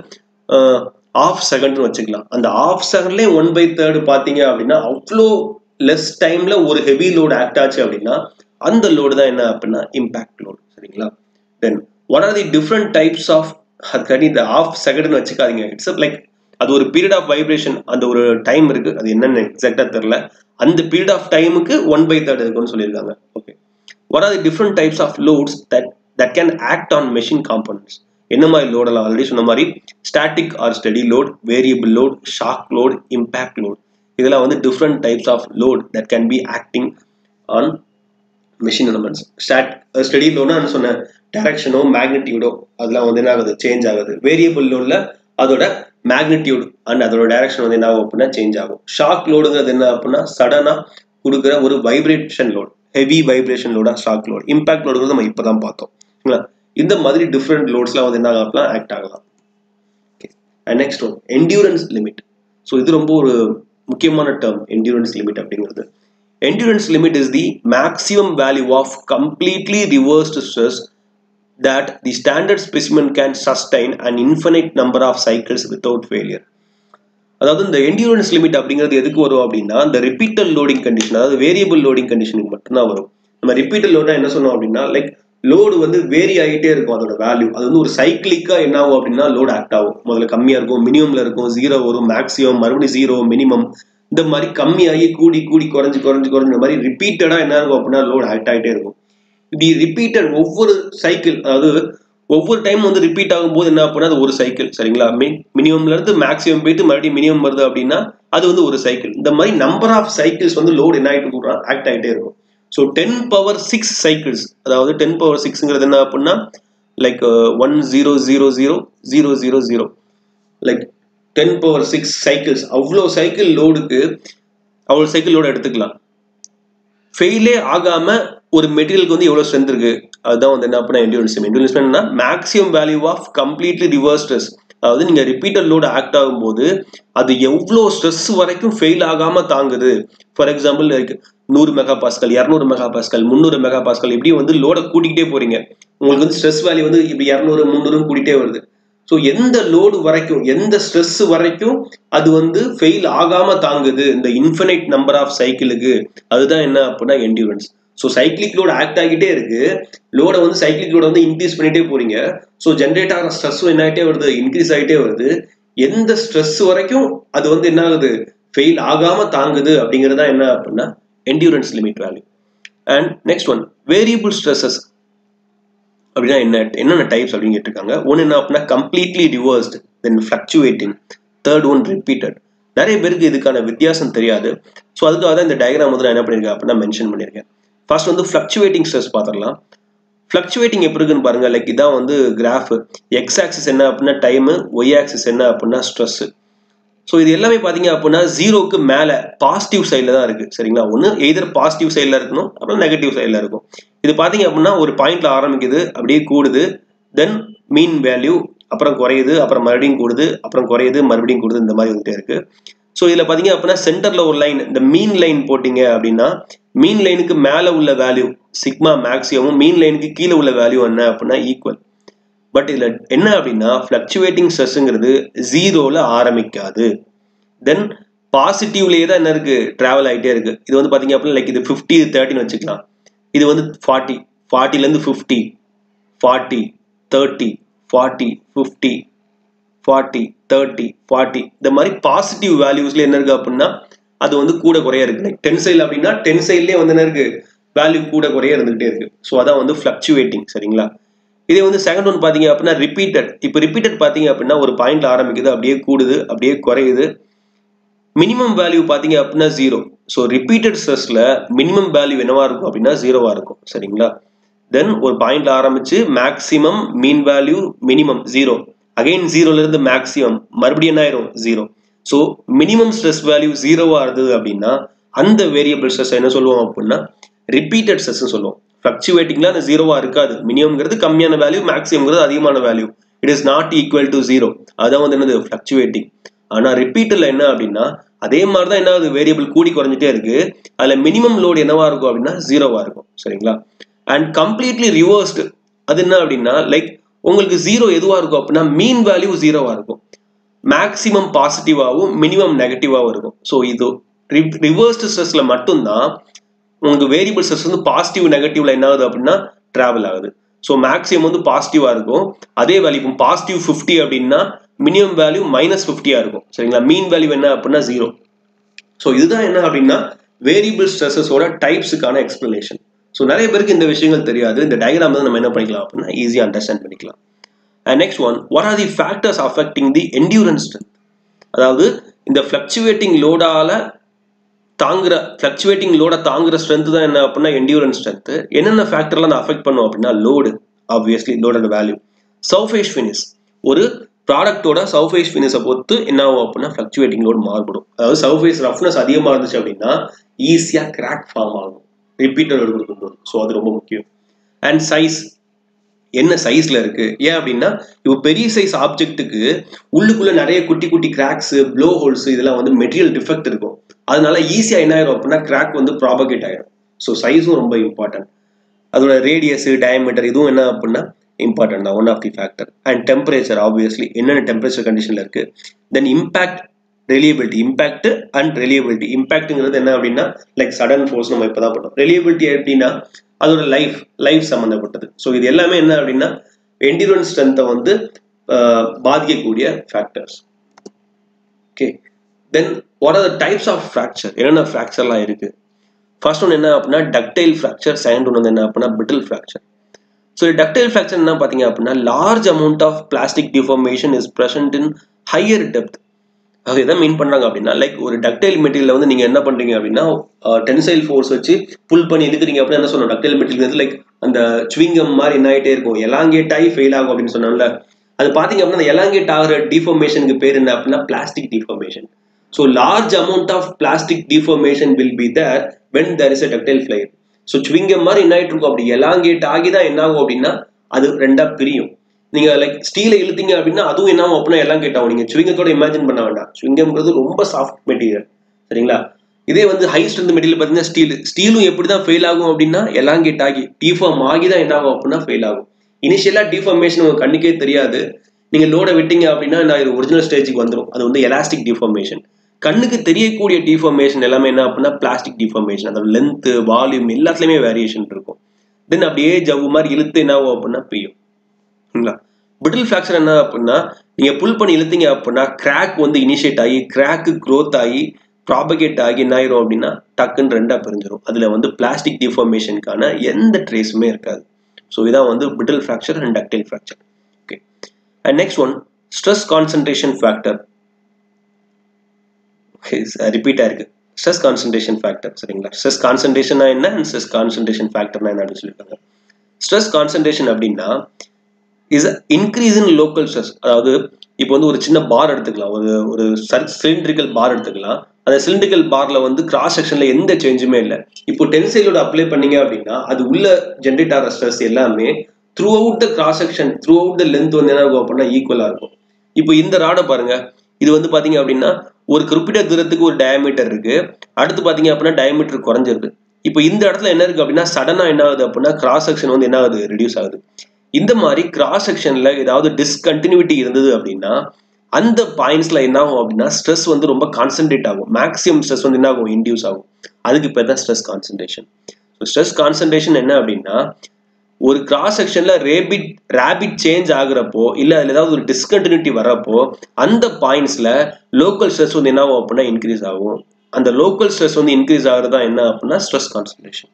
ஆஃப் செகண்ட்னு வச்சுக்கலாம் அந்த ஆஃப் செகண்ட்லேயே ஒன் பை தேர்டு பார்த்தீங்க அப்படின்னா அவ்வளோ லெஸ் டைம்ல ஒரு ஹெவி லோடு ஆக்ட் ஆச்சு அப்படின்னா அந்த லோடு தான் என்ன அப்படின்னா இம்பாக்ட் லோடு சரிங்களா then what are the different types of அதுக்காண்டி இந்த ஆஃப் செகண்ட்னு வச்சுக்காதீங்க இட்ஸ் லைக் அது ஒரு பீரியட் ஆஃப் வைப்ரேஷன் அந்த ஒரு டைம் இருக்கு அது என்னன்னு எக்ஸாக்டா தெரியல அந்த பீரியட் ஆஃப் டைமுக்கு ஒன் பை தேர்ட் இருக்குன்னு சொல்லியிருக்காங்க okay what are the different types of loads that that can act on machine components என்ன மாதிரி லோடெல்லாம் ஆல்ரெடி சொன்ன மாதிரி static or steady load variable load shock load impact load இதெல்லாம் வந்து different types of load that can be acting on machine elements stat steady லோட்னா நான் சொன்னேன் டைரக்ஷனோ மேக்னிடியூடோ அதெல்லாம் வந்து என்ன ஆகுது சேஞ்ச் ஆகுது வேரியபிள் லோட்ல அதோட மேக்னிடியூட் அண்ட் அதோட டைரக்ஷன் வந்து என்ன ஆகும் அப்படின்னா சேஞ்ச் ஆகும் ஷாக் லோடுங்கிறது என்ன அப்படின்னா சடனா கொடுக்குற ஒரு வைப்ரேஷன் லோட் ஹெவி வைப்ரேஷன் லோடா ஷாக் லோட் இம்பாக்ட் லோடுங்கிறது நம்ம இப்பதான் பார்த்தோம் இந்த மாதிரி டிஃப்ரெண்ட் லோட்ஸ்லாம் வந்து என்ன ஆகலாம் ஆக்ட் ஆகலாம் and next one endurance limit so இது ரொம்ப ஒரு முக்கியமான டேர்ம் என்டியூரன்ஸ் லிமிட் அப்படிங்கிறது endurance limit is the maximum value of completely reversed stress that the standard specimen can sustain an infinite number of cycles without failure அதாவது இந்த என்டியூரன்ஸ் லிமிட் அப்படிங்கிறது எதுக்கு வரும் அப்படின்னா இந்த ரிப்பீட்டல் லோடிங் கண்டிஷன் அதாவது வேரியபிள் லோடிங் கண்டிஷனுக்கு மட்டும்தான் வரும் நம்ம ரிப்பீட்டல் லோடா என்ன சொன்னோம் அப்படின்னா லைக் லோடு வந்து வேரி ஆகிட்டே இருக்கும் அதோட வேல்யூ அது வந்து ஒரு சைக்கிளிக்கா என்ன ஆகும் அப்படின்னா லோடு ஆக்ட் ஆகும் முதல்ல கம்மியா இருக்கும் மினிமம்ல இருக்கும் ஜீரோ வரும் மேக்ஸிமம் மறுபடியும் ஜீரோ மினிமம் இந்த மாதிரி கம்மியாகி கூடி கூடி குறைஞ்சு குறைஞ்சு குறைஞ்சு இந்த மாதிரி ரிப்பீட்டடா என்ன இருக்கும் அப்படின்னா லோடு ஆக்ட் ஆகிட்டே இருக்கும் இப்படி ரிப்பீட்டட் ஒவ்வொரு சைக்கிள் அதாவது ஒவ்வொரு டைம் வந்து ரிப்பீட் ஆகும்போது என்ன அப்படின்னா அது ஒரு சைக்கிள் சரிங்களா மினிமம்ல இருந்து மேக்ஸிமம் போயிட்டு மறுபடியும் மினிமம் வருது அப்படின்னா அது வந்து ஒரு சைக்கிள் இந்த மாதிரி நம்பர் ஆஃப் சைக்கிள்ஸ் வந்து லோடு என்ன ஆகிட்டு ஆக்ட் ஆகிட்டே இருக்கும் so ten power six cycles அதாவது டென் பவர் சிக்ஸ்ங்கிறது என்ன அப்படின்னா like one zero zero zero zero zero zero like ten power six cycles அவ்வளோ சைக்கிள் லோடுக்கு அவ்வளோ சைக்கிள் லோடு எடுத்துக்கலாம் ஃபெயிலே ஆகாம ஒரு மெட்டீரியலுக்கு வந்து எவ்வளோ ஸ்ட்ரென்த் இருக்கு அதுதான் வந்து என்ன அப்படின்னா என்டூரன்ஸ் என்டூரன்ஸ் என்ன maximum value of completely reverse stress அதாவது நீங்க ரிப்பீட்டட் லோடு ஆக்ட் ஆகும்போது அது எவ்வளோ ஸ்ட்ரெஸ் வரைக்கும் ஃபெயில் ஆகாம தாங்குது ஃபார் எக்ஸாம்பிள் லைக் நூறு மெகா பாஸ்கல் இரநூறு மெகா பாஸ்கல் முந்நூறு மெகா பாஸ்கல் இப்படி வந்து லோடை கூட்டிகிட்டே போறீங்க உங்களுக்கு வந்து ஸ்ட்ரெஸ் வேல்யூ வந்து இப்படி இரநூறு முந்நூறு கூட்டிகிட்டே வருது ஸோ எந்த லோடு வரைக்கும் எந்த ஸ்ட்ரெஸ் வரைக்கும் அது வந்து ஃபெயில் ஆகாம தாங்குது இந்த இன்ஃபினைட் நம்பர் ஆஃப் சைக்கிளுக்கு அதுதான் என்ன அப்படின்னா endurance so cyclic load act ஆகிட்டே இருக்கு லோடை வந்து சைக்கிளிக் லோட வந்து இன்க்ரீஸ் பண்ணிட்டே போறீங்க ஸோ ஜென்ரேட் ஆகிற ஸ்ட்ரெஸ்ஸும் என்ன ஆகிட்டே வருது இன்க்ரீஸ் ஆகிட்டே வருது எந்த ஸ்ட்ரெஸ் வரைக்கும் அது வந்து என்ன ஆகுது ஃபெயில் ஆகாம தாங்குது அப்படிங்கிறது என்ன அப்படின்னா endurance limit value and next one variable stresses அப்படின்னா என்ன என்னென்ன டைப்ஸ் அப்படின்னு கேட்டிருக்காங்க ஒன்று என்ன அப்படின்னா completely reversed then fluctuating third one repeated நிறைய பேருக்கு இதுக்கான வித்தியாசம் தெரியாது ஸோ அதுக்காக தான் இந்த டயக்ராம் வந்து நான் என்ன பண்ணியிருக்கேன் அப்படின்னா மென்ஷன் பண்ணியிருக்கேன் ஃபர்ஸ்ட் வந்து ஃப்ளக்சுவேட்டிங் ஸ்ட்ரெஸ் பார்த்துடலாம் ஃப்ளக்சுவேட்டிங் எப்படி இருக்குன்னு பாருங்க லைக் இதான் வந்து கிராஃப் எக்ஸ் ஆக்சிஸ் என்ன அப்படின்னா டைமு ஒய் ஆக்சிஸ் என்ன அப்படின்னா ஸ்ட்ரெஸ் ஸோ இது எல்லாமே பார்த்தீங்க அப்படின்னா ஜீரோக்கு மேலே பாசிட்டிவ் சைடில் தான் இருக்குது சரிங்களா ஒன்று எய்தர் பாசிட்டிவ் சைடில் இருக்கணும் அப்புறம் நெகட்டிவ் சைடில் இருக்கும் இது பார்த்தீங்க அப்படின்னா ஒரு பாயிண்ட்ல ஆரம்பிக்குது அப்படியே கூடுது தென் மீன் வேல்யூ அப்புறம் குறையுது அப்புறம் மறுபடியும் கூடுது அப்புறம் குறையுது மறுபடியும் கூடுது இந்த மாதிரி வந்துட்டே இருக்கு ஸோ இதில் பார்த்தீங்க அப்படின்னா சென்டரில் ஒரு லைன் இந்த மீன் லைன் போட்டிங்க அப்படின்னா மீன் லைனுக்கு மேலே உள்ள வேல்யூ சிக்மா மேக்ஸிமமும் மீன் லைனுக்கு கீழே உள்ள வேல்யூ என்ன அப்படின்னா ஈக்குவல் பட் இதில் என்ன அப்படின்னா ஃப்ளக்சுவேட்டிங் ஸ்ட்ரெஸ்ஸுங்கிறது ஜீரோவில் ஆரம்பிக்காது தென் பாசிட்டிவ்லேயே தான் என்ன இருக்கு ட்ராவல் ஆகிட்டே இருக்கு இது வந்து பார்த்தீங்க அப்படின்னா லைக் இது ஃபிஃப்டி தேர்ட்டின்னு வச்சுக்கலாம் இது வந்து ஃபார்ட்டி ஃபார்ட்டிலேருந்து fifty forty thirty forty fifty forty thirty forty இந்த மாதிரி பாசிட்டிவ் வேல்யூஸ்ல என்ன இருக்கு அப்படின்னா அது வந்து கூட குறைய இருக்கு லைக் டென் சைல் அப்படின்னா டென் சைட்லேயே வந்து என்ன இருக்கு வேல்யூ கூட குறைய இருந்துகிட்டே இருக்கு ஸோ அதான் வந்து ஃப்ளக்சுவேட்டிங் சரிங்களா இதே வந்து செகண்ட் ஒன் பார்த்தீங்க அப்படின்னா ரிப்பீட்டட் இப்போ ரிப்பீட்டட் பார்த்தீங்க அப்படின்னா ஒரு பாயிண்ட்ல ஆரம்பிக்குது அப்படியே கூடுது அப்படியே குறையுது மினிமம் வேல்யூ பார்த்தீங்க அப்படின்னா ஜீரோ ஸோ ரிப்பீட்டட் ஸ்ட்ரெஸ்ல மினிமம் வேல்யூ என்னவா இருக்கும் அப்படின்னா ஜீரோவா இருக்கும் சரிங்களா தென் ஒரு பாயிண்ட்ல ஆரம்பிச்சு maximum mean value minimum zero again ஜீரோல இருந்து மேக்ஸிமம் மறுபடியும் என்ன ஆயிரும் zero so minimum stress value ஜீரோவா இருந்தது அப்படின்னா அந்த வேரியபிள் ஸ்ட்ரெஸ் என்ன சொல்லுவோம் அப்படின்னா ரிப்பீட்டட் ஸ்ட்ரெஸ் சொல்லுவோம் ஃப்ளக்சுவேட்டிங்ல அந்த ஜீரோவா இருக்காது மினிமம்ங்கிறது கம்மியான வேல்யூ மேக்ஸிமம்ங்கிறது அதிகமான value it is not equal to zero அதான் வந்து என்னது ஃப்ளக்சுவேட்டிங் ஆனா ரிப்பீட்டர்ல என்ன அப்படின்னா அதே மாதிரி தான் என்ன ஆகுது வேரியபிள் கூடி குறைஞ்சிட்டே இருக்கு அதுல மினிமம் லோடு என்னவா இருக்கும் அப்படின்னா ஜீரோவா இருக்கும் சரிங்களா அண்ட் கம்ப்ளீட்லி ரிவர்ஸ்டு அது என்ன அப்படின்னா லைக் உங்களுக்கு ஜீரோ எதுவா இருக்கும் அப்படின்னா மீன் வேல்யூ ஜீரோவா இருக்கும் மேக்சிமம் பாசிட்டிவாகவும் மினிமம் நெகட்டிவாகவும் இருக்கும் ஸோ இது ரிவர்ஸ்டு ஸ்ட்ரெஸ்ல மட்டும்தான் உங்களுக்கு வேரியபிள் ஸ்ட்ரெஸ் வந்து பாசிட்டிவ் நெகட்டிவ்ல என்ன ஆகுது அப்படின்னா டிராவல் ஆகுது ஸோ மேக்ஸிமம் வந்து பாசிட்டிவா இருக்கும் அதே வேல்யூ இப்போ பாசிட்டிவ் ஃபிஃப்டி அப்படின்னா மினிமம் வேல்யூ மைனஸ் ஃபிஃப்டியா இருக்கும் சரிங்களா மீன் வேல்யூ என்ன அப்படின்னா ஜீரோ ஸோ இதுதான் என்ன அப்படின்னா வேரியபிள் ஸ்ட்ரெஸஸோட டைப்ஸுக்கான எக்ஸ்பிளனேஷன் ஸோ நிறைய பேருக்கு இந்த விஷயங்கள் தெரியாது இந்த டயக்ராம் வந்து நம்ம என்ன பண்ணிக்கலாம் அப்படின்னா ஈஸியாக அண்டர்ஸ்டாண்ட் பண்ணிக்கலாம் and next one what are the factors affecting the endurance strength அதாவது இந்த ஃப்ளக்சுவேட்டிங் லோடால தாங்குற ஃப்ளக்சுவேட்டிங் லோட தாங்குற ஸ்ட்ரென்த் தான் என்ன அப்படின்னா என்டியூரன்ஸ் ஸ்ட்ரென்த் என்னென்ன ஃபேக்டர்லாம் அதை அஃபெக்ட் பண்ணும் அப்படின்னா லோடு ஆப்வியஸ்லி லோடோட வேல்யூ சர்ஃபேஸ் ஃபினிஷ் ஒரு ப்ராடக்ட்டோட சர்ஃபேஸ் ஃபினிஷை பொறுத்து என்ன ஆகும் அப்படின்னா ஃப்ளக்சுவேட்டிங் லோடு மாறுபடும் அதாவது சர்ஃபேஸ் ரஃப்னஸ் அதிகமாக இருந்துச்சு அப்படின்னா ஈஸியாக கிராக் ஃபார்ம் ஆகும் ரிப்பீட்டர் லோடு கொடுக்கும்போது ஸோ அது ரொம்ப முக்கியம் அண்ட் சைஸ் என்ன சைஸ்ல இருக்கு ஏன் அப்படின்னா இப்போ பெரிய சைஸ் ஆப்ஜெக்ட்டுக்கு உள்ளுக்குள்ள நிறைய குட்டி குட்டி கிராக்ஸ் ப்ளோ ஹோல்ஸ் இதெல்லாம் வந்து மெட்டீரியல் டிஃபெக்ட் இருக்கும் அதனால ஈஸியா என்ன ஆயிரும் அப்படின்னா கிராக் வந்து ப்ராபகேட் ஆயிரும் ஸோ சைஸும் ரொம்ப இம்பார்ட்டன்ட் அதோட ரேடியஸ் டயமீட்டர் இதுவும் என்ன அப்படின்னா இம்பார்ட்டன்ட் தான் one of the factor and temperature obviously என்னென்ன டெம்பரேச்சர் கண்டிஷன்ல இருக்கு then impact reliability impact and reliability இம்பாக்ட்ங்கிறது என்ன அப்படின்னா லைக் சடன் ஃபோர்ஸ் நம்ம இப்போதான் பண்ணோம் ரெலியபிலிட்டி எப்படின்னா அதோட லைஃப் லைஃப் சம்மந்தப்பட்டது ஸோ இது எல்லாமே என்ன அப்படின்னா என்டிரன்ஸ் ஸ்ட்ரென்த்தை வந்து பாதிக்கக்கூடிய factors okay then what are the types of fracture என்னென்ன ஃப்ராக்சர்லாம் இருக்கு ஃபர்ஸ்ட் ஒன்று என்ன அப்படின்னா டக்டைல் ஃப்ராக்சர் செகண்ட் ஒன்று வந்து என்ன அப்படின்னா brittle fracture so ductile fracture என்ன பார்த்தீங்க அப்படின்னா large amount of plastic deformation is present in higher depth அது எதை மீன் பண்ணுறாங்க அப்படின்னா லைக் ஒரு டக்டைல் மெட்டீரியல் வந்து நீங்கள் என்ன பண்ணுறீங்க அப்படின்னா டென்சைல் ஃபோர்ஸ் வச்சு புல் பண்ணி இழுக்கிறீங்க அப்படின்னா என்ன சொல்லணும் டக்டைல் மெட்டீரியல் வந்து லைக் அந்த ஸ்விங்கம் மாதிரி என்ன ஆகிட்டே இருக்கும் எலாங்கேட் ஆகி ஃபெயில் ஆகும் அப்படின்னு சொன்னால அது பார்த்தீங்க அப்படின்னா அந்த எலாங்கேட் ஆகிற டிஃபார்மேஷனுக்கு பேர் என்ன அப்படின்னா plastic deformation so large amount of plastic deformation will be there when there is a ductile failure so ஸ்விங்கம் மாதிரி என்ன ஆகிட்டு இருக்கும் அப்படி எலாங்கேட் ஆகி தான் என்ன ஆகும் அப்படின்னா அது ரெண்டா பிரியும் நீங்க லைக் ஸ்டீலை இழுத்தீங்க அப்படின்னா அதுவும் என்ன ஆகும் அப்படின்னா எல்லாம் கேட்டாகும் நீங்க ஸ்விங்கத்தோட இமேஜின் பண்ண வேண்டாம் ஸ்விங்கம்ன்றது ரொம்ப சாஃப்ட் மெட்டீரியல் சரிங்களா இதே வந்து ஹை ஸ்ட்ரென்த் மெட்டீரியல் பார்த்தீங்கன்னா ஸ்டீல் ஸ்டீலும் எப்படி தான் ஃபெயில் ஆகும் அப்படின்னா எலாங்கேட் ஆகி டிஃபார்ம் ஆகி தான் என்ன ஆகும் அப்படின்னா ஃபெயில் ஆகும் இனிஷியலாக டிஃபார்மேஷன் உங்க கண்ணுக்கே தெரியாது நீங்க லோட விட்டீங்க அப்படின்னா நான் இது ஒரிஜினல் ஸ்டேஜுக்கு வந்துடும் அது வந்து எலாஸ்டிக் டிஃபார்மேஷன் கண்ணுக்கு தெரியக்கூடிய டிஃபார்மேஷன் எல்லாமே என்ன அப்படின்னா பிளாஸ்டிக் டிஃபார்மேஷன் அதோட லென்த் வால்யூம் எல்லாத்துலயுமே வேரியேஷன் இருக்கும் தென் அப்படியே ஜவ்வு மாதிரி இழுத்து என்ன ஆகும் அப்படின்னா பிரியும் சரிங்களா பிரிட்டில் ஃப்ராக்சர் என்ன அப்படின்னா நீங்க புல் பண்ணி இழுத்தீங்க அப்படின்னா கிராக் வந்து இனிஷியேட் ஆகி கிராக்கு க்ரோத் ஆகி ப்ராபகேட் ஆகி என்ன ஆயிரும் அப்படின்னா டக்குன்னு ரெண்டா பிரிஞ்சிடும் அதுல வந்து பிளாஸ்டிக் டிஃபார்மேஷனுக்கான எந்த ட்ரேஸுமே இருக்காது ஸோ இதான் வந்து brittle fracture and ductile fracture okay and next one stress concentration factor ரிப்பீட்டாக இருக்கு ஸ்ட்ரெஸ் கான்சன்ட்ரேஷன் ஃபேக்டர் சரிங்களா ஸ்ட்ரெஸ் கான்சன்ட்ரேஷனா என்ன அண்ட் ஸ்ட்ரெஸ் கான்சன்ட்ரேஷன் ஃபேக்டர்னா என்ன அப்படின்னு சொல்லியிருக்காங்க ஸ்ட்ரெஸ் கான்சன்ட்ரேஷன் அப்படின்னா is increase in local stress அதாவது இப்போ வந்து ஒரு சின்ன பார் எடுத்துக்கலாம் ஒரு ஒரு சிலிண்ட்ரிக்கல் பார் எடுத்துக்கலாம் அந்த சிலிண்ட்ரிக்கல் பார்ல வந்து கிராஸ் செக்ஷன்ல எந்த சேஞ்சுமே இல்லை இப்போ டென்சைலோட அப்ளை பண்ணீங்க அப்படின்னா அது உள்ள ஜென்ரேட் ஆகிற ஸ்ட்ரெஸ் எல்லாமே throughout the cross section throughout the length வந்து என்ன இருக்கும் அப்படின்னா ஈக்குவலா இருக்கும் இப்போ இந்த ராடை பாருங்க இது வந்து பாத்தீங்க அப்படின்னா ஒரு குறிப்பிட்ட தூரத்துக்கு ஒரு டயமீட்டர் இருக்கு அடுத்து பாத்தீங்க அப்படின்னா டயமீட்டர் குறைஞ்சிருக்கு இப்போ இந்த இடத்துல என்ன இருக்கு அப்படின்னா சடனா என்ன ஆகுது அப்படின்னா கிராஸ் செக்ஷன் வந்து என்ன ஆகுது ரெடியூஸ் ஆகுது இந்த மாதிரி கிராஸ் செக்ஷன்ல ஏதாவது டிஸ்கண்டினியூட்டி இருந்தது அப்படின்னா அந்த பாயிண்ட்ஸ்ல என்ன ஆகும் அப்படின்னா ஸ்ட்ரெஸ் வந்து ரொம்ப கான்சென்ட்ரேட் ஆகும் மேக்ஸிமம் ஸ்ட்ரெஸ் வந்து என்ன ஆகும் இன்டியூஸ் ஆகும் அதுக்கு பேர் தான் stress concentration so stress concentration என்ன அப்படின்னா ஒரு கிராஸ் செக்ஷன்ல ரேபிட் ரேபிட் சேஞ்ச் ஆகுறப்போ இல்ல அதுல ஏதாவது ஒரு டிஸ்கண்டினியூட்டி வர்றப்போ அந்த பாயிண்ட்ஸ்ல லோக்கல் ஸ்ட்ரெஸ் வந்து என்ன ஆகும் அப்படின்னா இன்க்ரீஸ் ஆகும் அந்த லோக்கல் ஸ்ட்ரெஸ் வந்து இன்க்ரீஸ் ஆகுறதா என்ன அப்படின்னா ஸ்ட்ரெஸ் கான்சன்ட்ரேஷன்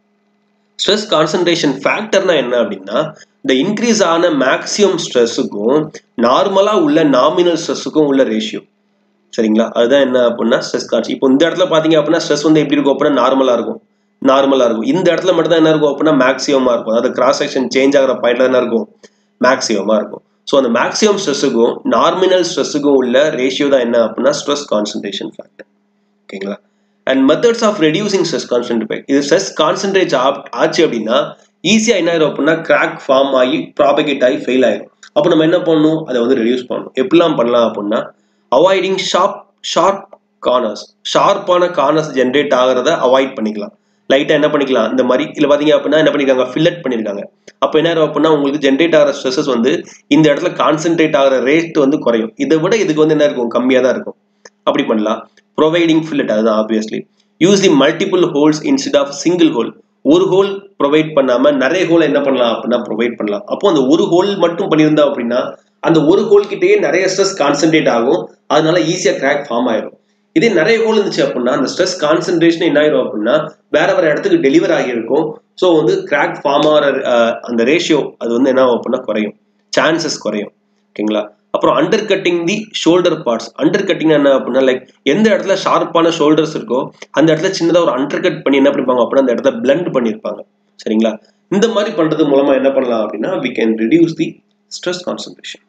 ஸ்ட்ரெஸ் கான்சன்ட்ரேஷன் ஃபேக்டர்னா என்ன அப்படின்னா இந்த இன்க்ரீஸ் ஆன மேக்ஸிமம் ஸ்ட்ரெஸ்ஸுக்கும் நார்மலா உள்ள நாமினல் ஸ்ட்ரெஸ்ஸுக்கும் உள்ள ரேஷியோ சரிங்களா அதுதான் என்ன அப்படின்னா ஸ்ட்ரெஸ் கான்ஸ் இப்போ இந்த இடத்துல பாத்தீங்க அப்படின்னா ஸ்ட்ரெஸ் வந்து எப்படி இருக்கும் அப்படின்னா நார்மலா இருக்கும் நார்மலா இருக்கும் இந்த இடத்துல மட்டும் தான் என்ன இருக்கும் அப்படின்னா மேக்ஸிமமா இருக்கும் அதாவது கிராஸ் செக்ஷன் சேஞ்ச் ஆகிற பாயிண்ட்ல என்ன இருக்கும் மேக்ஸிமமா இருக்கும் ஸோ அந்த மேக்ஸிமம் ஸ்ட்ரெஸ்ஸுக்கும் நார்மினல் ஸ்ட்ரெஸ்ஸுக்கும் உள்ள ரேஷியோ தான் என்ன அப்படின்னா ஸ்ட்ரெஸ் கான்சன்ட்ரேஷன் ஃபேக்டர் ஓகேங்களா and methods of reducing stress concentrate இது ஸ்ட்ரெஸ் கான்சன்ட்ரேட் ஆச்சு அப்படின்னா ஈஸியாக என்ன ஆயிரும் அப்படின்னா கிராக் ஃபார்ம் ஆகி ப்ராபகேட் ஆகி ஃபெயில் ஆயிரும் அப்போ நம்ம என்ன பண்ணணும் அதை வந்து ரெடியூஸ் பண்ணணும் எப்படிலாம் பண்ணலாம் அப்படின்னா அவாய்டிங் ஷார்ப் ஷார்ப் கார்னர்ஸ் ஷார்ப்பான கார்னர்ஸ் ஜென்ரேட் ஆகிறத அவாய்ட் பண்ணிக்கலாம் லைட்டாக என்ன பண்ணிக்கலாம் இந்த மாதிரி இல்லை பார்த்தீங்க அப்படின்னா என்ன பண்ணிருக்காங்க ஃபில்லட் பண்ணியிருக்காங்க அப்போ என்ன ஆகும் அப்படின்னா உங்களுக்கு ஜென்ரேட் ஆகிற ஸ்ட்ரெஸ்ஸஸ் வந்து இந்த இடத்துல கான்சென்ட்ரேட் ஆகிற ரேட் வந்து குறையும் இதை விட இதுக்கு வந்து என்ன இருக்கும் கம்மியாக தான் இருக்கும் அப்படி பண்ணலாம் ப்ரொவைடிங் ஃபில்லட் அதுதான் obviously use the multiple holes instead of single hole ஒரு ஹோல் ப்ரொவைட் பண்ணாம நிறைய ஹோல் என்ன பண்ணலாம் அப்படின்னா ப்ரொவைட் பண்ணலாம் அப்போ அந்த ஒரு ஹோல் மட்டும் பண்ணியிருந்தா அப்படின்னா அந்த ஒரு ஹோல் கிட்டேயே நிறைய ஸ்ட்ரெஸ் கான்சென்ட்ரேட் ஆகும் அதனால ஈஸியாக கிராக் ஃபார்ம் ஆயிரும் இதே நிறைய ஹோல் இருந்துச்சு அப்படின்னா அந்த ஸ்ட்ரெஸ் கான்சென்ட்ரேஷன் என்ன ஆயிரும் அப்படின்னா வேற வேற இடத்துக்கு டெலிவர் ஆகியிருக்கும் ஸோ வந்து கிராக் ஃபார்ம் ஆகிற அந்த ரேஷியோ அது வந்து என்ன ஆகும் அப்படின்னா குறையும் சான்சஸ் குறையும் ஓகேங்களா அப்புறம் under cutting the shoulder parts under cutting என்ன அப்படின்னா லைக் எந்த இடத்துல ஷார்ப்பான ஷோல்டர்ஸ் இருக்கோ அந்த இடத்துல சின்னதாக ஒரு அண்டர் கட் பண்ணி என்ன பண்ணிப்பாங்க அப்படின்னா அந்த இடத்த பிளண்ட் பண்ணியிருப்பாங்க சரிங்களா இந்த மாதிரி பண்றது மூலமா என்ன பண்ணலாம் அப்படின்னா we can reduce the stress concentration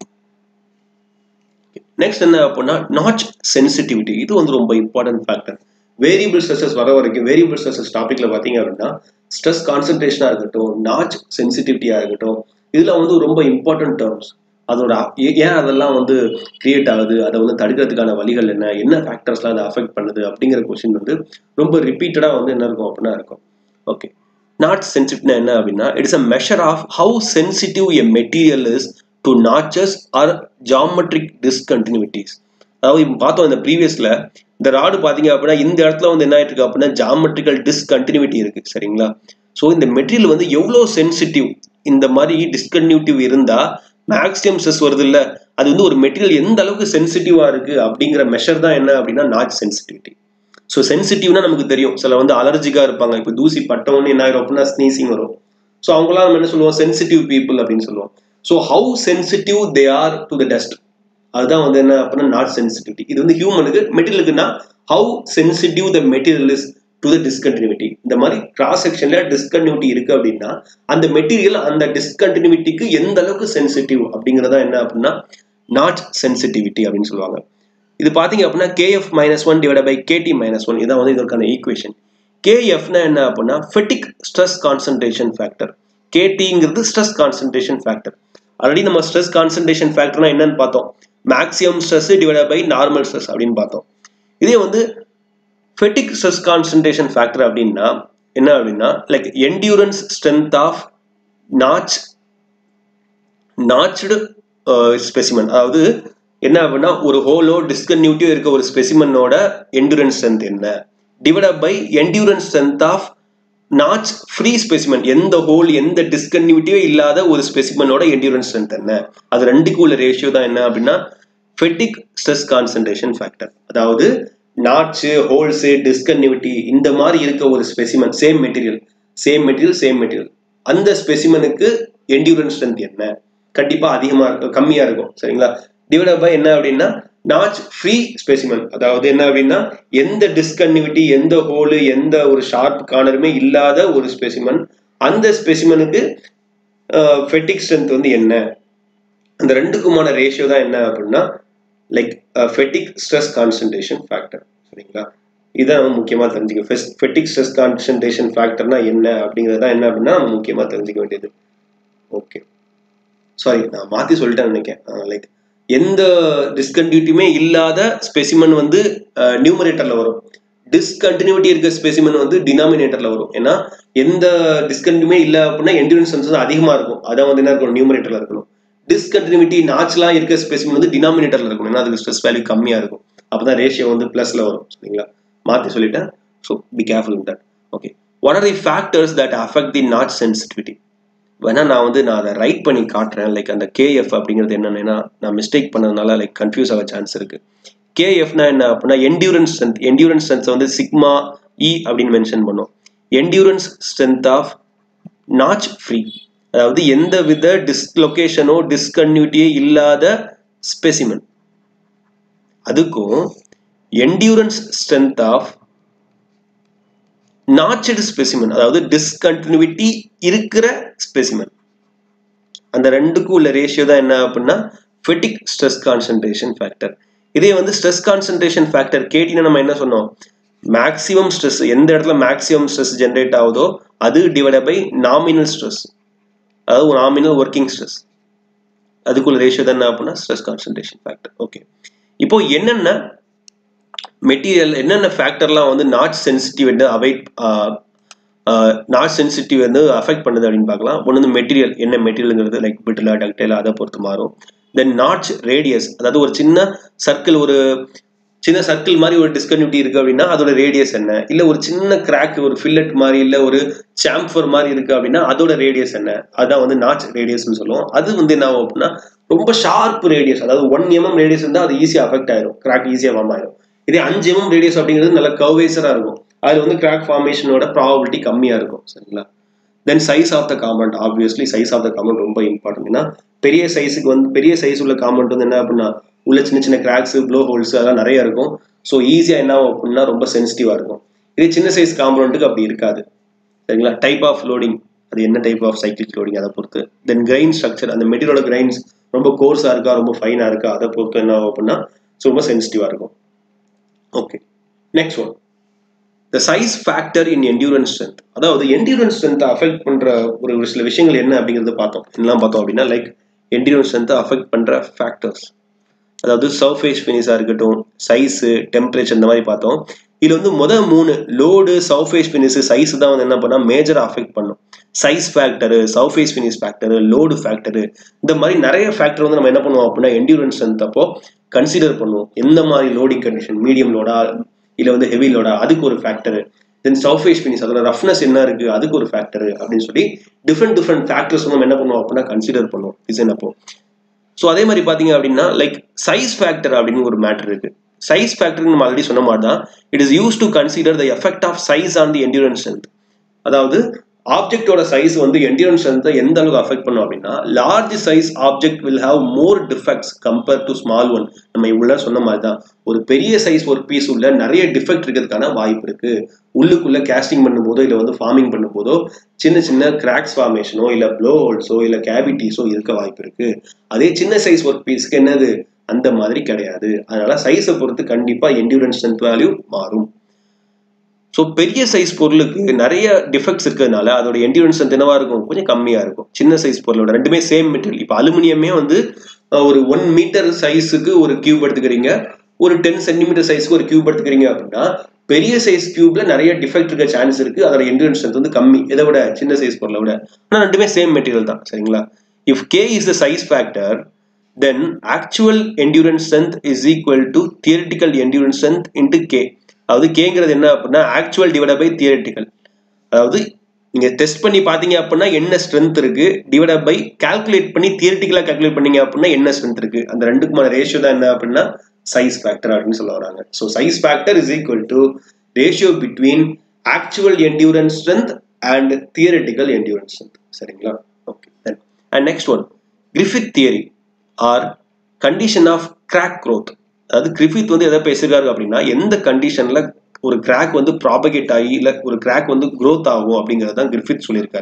next என்ன அப்படின்னா நாச் சென்சிட்டிவிட்டி இது வந்து ரொம்ப இம்பார்ட்டன்ட் ஃபேக்டர் வேரியபிள் ஸ்ட்ரெஸஸ் வர வரைக்கும் வேரியபிள் ஸ்ட்ரெஸஸ் டாபிக்ல பார்த்தீங்க அப்படின்னா ஸ்ட்ரெஸ் கான்சன்ட்ரேஷனாக இருக்கட்டும் நாச் சென்சிட்டிவிட்டியாக இருக்கட்டும் இதெல்லாம் வந்து ரொம்ப இம்பார்ட்டன்ட் டேர்ம்ஸ் அதோட ஏன் அதெல்லாம் வந்து கிரியேட் ஆகுது அதை வந்து தடுக்கிறதுக்கான வழிகள் என்ன என்ன ஃபேக்டர்ஸ்லாம் அதை அஃபெக்ட் பண்ணுது அப்படிங்கிற கொஸ்டின் வந்து ரொம்ப ரிப்பீட்டடாக வந்து என்ன இருக்கும் அப்படின்னா இருக்கும் ஓகே நாட் சென்சிட்டிவ்னா என்ன அப்படின்னா it's a measure of how sensitive a material is to notches or geometric discontinuities அதாவது இப்போ பார்த்தோம் இந்த ப்ரீவியஸ்ல இந்த ராடு பார்த்தீங்க அப்படின்னா இந்த இடத்துல வந்து என்ன ஆயிட்டு இருக்கு அப்படின்னா ஜாமெட்ரிக்கல் டிஸ்கண்டினியூட்டி இருக்கு சரிங்களா ஸோ இந்த மெட்டீரியல் வந்து எவ்வளோ சென்சிட்டிவ் இந்த மாதிரி டிஸ்கண்டினியூட்டிவ் இருந்தா மேக்ஸிமம் ஸ்ட்ரெஸ் வருது இல்ல அது வந்து ஒரு மெட்டீரியல் எந்த அளவுக்கு சென்சிட்டிவா இருக்கு அப்படிங்கிற மெஷர் தான் என்ன அப்படின்னா நாட் சென்சிட்டிவிட்டி ஸோ சென்சிட்டிவ்னா நமக்கு தெரியும் சில வந்து அலர்ஜிக்கா இருப்பாங்க இப்போ தூசி பட்டவொன்னு என்ன ஆயிரும் அப்படின்னா ஸ்னீசிங் வரும் ஸோ அவங்களாம் நம்ம என்ன சொல்லுவோம் சென்சிட்டிவ் பீப்புள் அப்படின்னு சொல்லுவோம் so how sensitive they are to the dust அதுதான் வந்து என்ன அப்படின்னா நாட் சென்சிட்டிவிட்டி இது வந்து ஹியூமனுக்கு மெட்டீரியலுக்குன்னா how sensitive the material is to the discontinuity இந்த மாதிரி கிராஸ் செக்ஷன்ல டிஸ்கண்டினியூட்டி இருக்கு அப்படின்னா அந்த மெட்டீரியல் அந்த டிஸ்கண்டினியூட்டிக்கு எந்த அளவுக்கு சென்சிட்டிவ் அப்படிங்கறதா என்ன அப்படின்னா நாட் சென்சிட்டிவிட்டி அப்படின்னு சொல்லுவாங்க இது பாத்தீங்க அப்படின்னா KF minus one divide by KT minus one இதான் வந்து இதற்கான ஈக்குவேஷன் கேஎஃப்னா என்ன அப்படின்னா ஃபெட்டிக் ஸ்ட்ரெஸ் கான்சன்ட்ரேஷன் ஃபேக்டர் கேடிங்கிறது ஸ்ட்ரெஸ் கான்சன்ட்ரேஷன் ஃபேக்டர் ஆல்ரெடி நம்ம ஸ்ட்ரெஸ் கான்சன்ட்ரேஷன் ஃபேக்டர்னா என்னன்னு பார்த்தோம் maximum stress divide by normal stress அப்படின்னு பார்த்தோம் இதே வந்து ஃபெட்டிக் ஸ்ட்ரெஸ் கான்சன்ட்ரேஷன் ஃபேக்டர் அப்படின்னா என்ன அப்படின்னா like endurance strength of notch notched specimen அதாவது என்ன அப்படின்னா ஒரு ஹோலோ டிஸ்கன்யூட்டிவ் இருக்க ஒரு ஸ்பெசிமனோட என்டூரன்ஸ் ஸ்ட்ரென்த் என்ன divide by endurance strength of notch free specimen எந்த ஹோல் எந்த டிஸ்கன்யூட்டிவே இல்லாத ஒரு ஸ்பெசிமனோட என்டியூரன்ஸ் ஸ்ட்ரென்த் என்ன அது ரெண்டுக்கும் உள்ள ரேஷியோ தான் என்ன அப்படின்னா ஃபெட்டிக் ஸ்ட்ரெஸ் கான்சன்ட்ரேஷன் ஃபேக்டர் அதாவது நாட்சு ஹோல்ஸு டிஸ்கன்யூட்டி இந்த மாதிரி இருக்க ஒரு specimen same material same material same material அந்த ஸ்பெசிமனுக்கு என்டியூரன்ஸ் ஸ்ட்ரென்த் என்ன கண்டிப்பா அதிகமா இருக்கும் கம்மியா இருக்கும் சரிங்களா டிவைட் பை என்ன அப்படின்னா நாச் ஃப்ரீ ஸ்பெசிமன் அதாவது என்ன அப்படின்னா எந்த டிஸ்கன்யூட்டி எந்த ஹோலு எந்த ஒரு ஷார்ப் கார்னருமே இல்லாத ஒரு ஸ்பெசிமன் அந்த ஸ்பெசிமனுக்கு ஃபெட்டிக் ஸ்ட்ரென்த் வந்து என்ன அந்த ரெண்டுக்குமான ரேஷியோ தான் என்ன அப்படின்னா like fatigue stress concentration factor சரிங்களா இதான் நம்ம முக்கியமாக தெரிஞ்சுக்க ஃபெட்டிக் ஸ்ட்ரெஸ் கான்சன்ட்ரேஷன் ஃபேக்டர்னா என்ன அப்படிங்கிறது தான் என்ன அப்படின்னா நம்ம முக்கியமாக தெரிஞ்சுக்க வேண்டியது ஓகே சாரி நான் மாற்றி சொல்லிட்டேன் நினைக்கிறேன் லைக் எந்த டிஸ்கண்டினியூட்டியுமே இல்லாத ஸ்பெசிமன் வந்து நியூமரேட்டர்ல வரும் டிஸ்கண்டினியூட்டி இருக்க ஸ்பெசிமன் வந்து டினாமினேட்டர்ல வரும் ஏன்னா எந்த டிஸ்கண்டினியூமே இல்லை அப்படின்னா என்டூரன்ஸ் வந்து அதிகமா இருக்கும் அதான் வந்து என்ன இருக்கணும் நியூமரேட்டர்ல இருக்கணும் டிஸ்கண்டினியூட்டி நாச்லாம் இருக்க ஸ்பெசிமன் வந்து டினாமினேட்டர்ல இருக்கும் ஏன்னா அதுக்கு ஸ்ட்ரெஸ் வேல்யூ கம்மியா இருக்கும் அப்பதான் ரேஷியோ வந்து பிளஸ்ல வரும் சரிங்களா மாத்தி சொல்லிட்டேன் so be careful that okay what are the factors that affect the notch sensitivity வேணா நான் வந்து நான் அதை ரைட் பண்ணி காட்டுறேன் லைக் அந்த கேஎஃப் அப்படிங்கிறது என்னன்னா நான் மிஸ்டேக் பண்ணதுனால லைக் கன்ஃபியூஸ் ஆக சான்ஸ் இருக்கு கேஎஃப்னா என்ன அப்படின்னா என்டியூரன்ஸ் ஸ்ட்ரென்த் என்டியூரன்ஸ் ஸ்ட்ரென்த் வந்து சிக்மா இ அப்படின்னு மென்ஷன் பண்ணோம் endurance strength of notch free அதாவது எந்த வித டிஸ்லொகேஷனோ டிஸ்கன்யூட்டியே இல்லாத ஸ்பெசிமன் அதுக்கும் endurance strength of notched specimen அதாவது டிஸ்கண்டினியூட்டி இருக்கிற ஸ்பெசிமன் அந்த ரெண்டுக்கும் உள்ள ரேஷியோ தான் என்ன அப்படின்னா ஃபெட்டிக் ஸ்ட்ரெஸ் கான்சன்ட்ரேஷன் ஃபேக்டர் இதே வந்து ஸ்ட்ரெஸ் கான்சன்ட்ரேஷன் ஃபேக்டர் கேட்டினா நம்ம என்ன சொன்னோம் மேக்ஸிமம் ஸ்ட்ரெஸ் எந்த இடத்துல மேக்ஸிமம் ஸ்ட்ரெஸ் ஜென்ரேட் ஆகுதோ அது டிவைட் பை நாமினல் ஸ்ட்ரெஸ் அதாவது நாமினல் ஒர்க்கிங் ஸ்ட்ரெஸ் அதுக்குள்ள ரேஷியோ தான் என்ன அப்படின்னா ஸ்ட்ரெஸ் கான்சன்ட்ரேஷன் ஃபேக்டர் ஓகே இப்போ என்னென்ன மெட்டீரியல் என்னென்ன ஃபேக்டர்லாம் வந்து நாட் சென்சிட்டிவ் வந்து அவைட் நாட் சென்சிட்டிவ் வந்து அஃபெக்ட் பண்ணுது அப்படின்னு பார்க்கலாம் ஒன்று வந்து மெட்டீரியல் என்ன மெட்டீரியலுங்கிறது லைக் பிட்டில் டக்டைல் அதை பொறுத்து மாறும் தென் நாட்ச் ரேடியஸ் அதாவது ஒரு சின்ன சர்க்கிள் ஒரு சின்ன சர்க்கிள் மாதிரி ஒரு டிஸ்கன்யூட்டி இருக்கு அப்படின்னா அதோட ரேடியஸ் என்ன இல்லை ஒரு சின்ன கிராக் ஒரு ஃபில்லட் மாதிரி இல்லை ஒரு சாம்ஃபர் மாதிரி இருக்கு அப்படின்னா அதோட ரேடியஸ் என்ன அதான் வந்து நாச் ரேடியஸ்னு சொல்லுவோம் அது வந்து என்ன ஆகும் அப்படின்னா ரொம்ப ஷார்ப் ரேடியஸ் அதாவது ஒன் எம்எம் ரேடியஸ் இருந்தால் அது ஈஸியாக அஃபெக்ட் ஆயிரும் கிராக் ஈஸியாக ஃபார்ம் ஆயிரும் இதே அஞ்சு எம்எம் ரேடியஸ் அப்படிங்கிறது நல்ல கர்வேசராக இருக்கும் அது வந்து கிராக் ஃபார்மேஷனோட ப்ராபபிலிட்டி கம்மியாக இருக்கும் சரிங்களா then size of the compound obviously size of the compound ரொம்ப இம்பார்ட்டன்ட் ஏன்னா பெரிய சைஸுக்கு வந்து பெரிய சைஸ் உள்ள காம்பவுண்ட் வந்து என்ன அப்படின்னா உள்ள சின்ன சின்ன கிராக்ஸ் ப்ளோ ஹோல்ஸ் அதெல்லாம் நிறைய இருக்கும் ஸோ ஈஸியாக என்ன ஆகும் அப்படின்னா ரொம்ப சென்சிட்டிவாக இருக்கும் இதே சின்ன சைஸ் காம்பவுண்ட்டுக்கு அப்படி இருக்காது சரிங்களா டைப் ஆஃப் லோடிங் அது என்ன டைப் ஆஃப் சைக்கிளிக் லோடிங் அதை பொறுத்து தென் கிரைன் ஸ்ட்ரக்சர் அந்த மெட்டீரியலோட கிரைன்ஸ் ரொம்ப கோர்ஸாக இருக்கா ரொம்ப ஃபைனாக இருக்கா அதை பொறுத்து என்ன ஆகும் அப்படின்னா ரொம்ப சென்சிட்டிவாக இருக்கும் okay next one the size factor in endurance strength அதாவது என்டியூரன்ஸ் ஸ்ட்ரென்த்தை அஃபெக்ட் பண்ணுற ஒரு ஒரு சில விஷயங்கள் என்ன அப்படிங்கிறத பார்த்தோம் என்னலாம் பார்த்தோம் அப்படின்னா லைக் என்டியூரன்ஸ் ஸ்ட்ரென்த்தை அஃபெக்ட் பண்ணுற ஃபேக்டர்ஸ் அதாவது சர்ஃபேஸ் ஃபினிஷாக இருக்கட்டும் சைஸு டெம்பரேச்சர் இந்த மாதிரி பார்த்தோம் இதில் வந்து முதல் மூணு லோடு சர்ஃபேஸ் ஃபினிஷ் சைஸ் தான் வந்து என்ன பண்ணால் மேஜராக அஃபெக்ட் பண்ணும் size factor surface finish factor load factor இந்த மாதிரி நிறைய ஃபேக்டர் வந்து நம்ம என்ன பண்ணுவோம் அப்படின்னா என்டியூரன்ஸ் ஸ்ட்ரென்த் அப்போ கன்சிடர் பண்ணுவோம் எந்த மாதிரி லோடிங் கண்டிஷன் மீடியம் லோடா இல்லை வந்து ஹெவி லோடா அதுக்கு ஒரு ஃபேக்டர் தென் சர்ஃபேஸ் ஃபினிஷ் அதோட ரஃப்னஸ் என்ன இருக்கு அதுக்கு ஒரு ஃபேக்டர் அப்படின்னு சொல்லி டிஃப்ரெண்ட் டிஃப்ரெண்ட் ஃபேக்டர்ஸ் வந்து நம்ம என்ன பண்ணுவோம் அப்படின்னா கன்சிடர் பண்ணுவோம் டிசைன் அப்போ ஸோ அதே மாதிரி பார்த்தீங்க அப்படின்னா லைக் சைஸ் ஃபேக்டர் அப்படின்னு ஒரு மேட்டர் இருக்கு சைஸ் ஃபேக்டர் நம்ம ஆல்ரெடி சொன்ன மாதிரி தான் it is use to consider the effect of size on the endurance strength அதாவது ஆப்ஜெக்டோட சைஸ் வந்து என்டியூரன்ஸ் ஸ்ட்ரென்த்தை எந்த அளவுக்கு அஃபெக்ட் பண்ணும் அப்படின்னா large size object will have more defects compare to small one நம்ம இவ்வளோ சொன்ன மாதிரி தான் ஒரு பெரிய சைஸ் ஒரு பீஸ் உள்ள நிறைய டிஃபெக்ட் இருக்கிறதுக்கான வாய்ப்பு இருக்கு உள்ளுக்குள்ள கேஸ்டிங் பண்ணும்போதோ இல்லை வந்து ஃபார்மிங் பண்ணும்போதோ சின்ன சின்ன கிராக்ஸ் ஃபார்மேஷனோ இல்லை ப்ளோ ஹோல்ஸோ இல்லை கேவிட்டிஸோ இருக்க வாய்ப்பு இருக்கு அதே சின்ன சைஸ் ஒரு பீஸ்க்கு என்னது அந்த மாதிரி கிடையாது அதனால சைஸை பொறுத்து கண்டிப்பா என்டியூரன்ஸ் ஸ்ட்ரென்த் வேல்யூ மாறும் ஸோ பெரிய சைஸ் பொருளுக்கு நிறைய டிஃபெக்ட்ஸ் இருக்கிறதுனால அதோட என்டியூரன்ஸ் ஸ்ட்ரென்த் என்னவா இருக்கும் கொஞ்சம் கம்மியா இருக்கும் சின்ன சைஸ் பொருளோட ரெண்டுமே சேம் மெட்டீரியல் இப்போ அலுமினியமே வந்து ஒரு ஒன் மீட்டர் சைஸுக்கு ஒரு கியூப் எடுத்துக்கிறீங்க ஒரு டென் சென்டிமீட்டர் சைஸ்க்கு ஒரு கியூப் எடுத்துக்கிறீங்க அப்படின்னா பெரிய சைஸ் கியூப்ல நிறைய டிஃபெக்ட் இருக்க சான்ஸ் இருக்கு அதோட என்டியூரன்ஸ் ஸ்ட்ரென்த் வந்து கம்மி இதை விட சின்ன சைஸ் பொருளை விட ஆனால் ரெண்டுமே சேம் மெட்டீரியல் தான் சரிங்களா if K is the size factor then actual endurance strength is equal to theoretical endurance strength into K அதாவது கேங்கிறது என்ன அப்படின்னா ஆக்சுவல் டிவைட் பை தியரிட்டிக்கல் அதாவது நீங்க டெஸ்ட் பண்ணி பாத்தீங்க அப்படின்னா என்ன ஸ்ட்ரென்த் இருக்கு டிவைட் பை கால்குலேட் பண்ணி தியரிட்டிக்கலா கால்குலேட் பண்ணீங்க அப்படின்னா என்ன ஸ்ட்ரென்த் இருக்கு அந்த ரெண்டுக்குமான ரேஷியோ தான் என்ன அப்படின்னா சைஸ் ஃபேக்டர் அப்படின்னு சொல்ல வராங்க so size factor is equal to ratio between actual endurance strength and theoretical endurance strength சரிங்களா okay then and next one Griffith theory or condition of crack growth அதாவது கிரிஃபித் வந்து எதை பேசுறாரு அப்படின்னா எந்த கண்டிஷன்ல ஒரு கிராக் வந்து ப்ராபகேட் ஆகி இல்லை ஒரு கிராக் வந்து க்ரோத் ஆகும் அப்படிங்கிறது தான் கிரிஃபித் சொல்லியிருக்காரு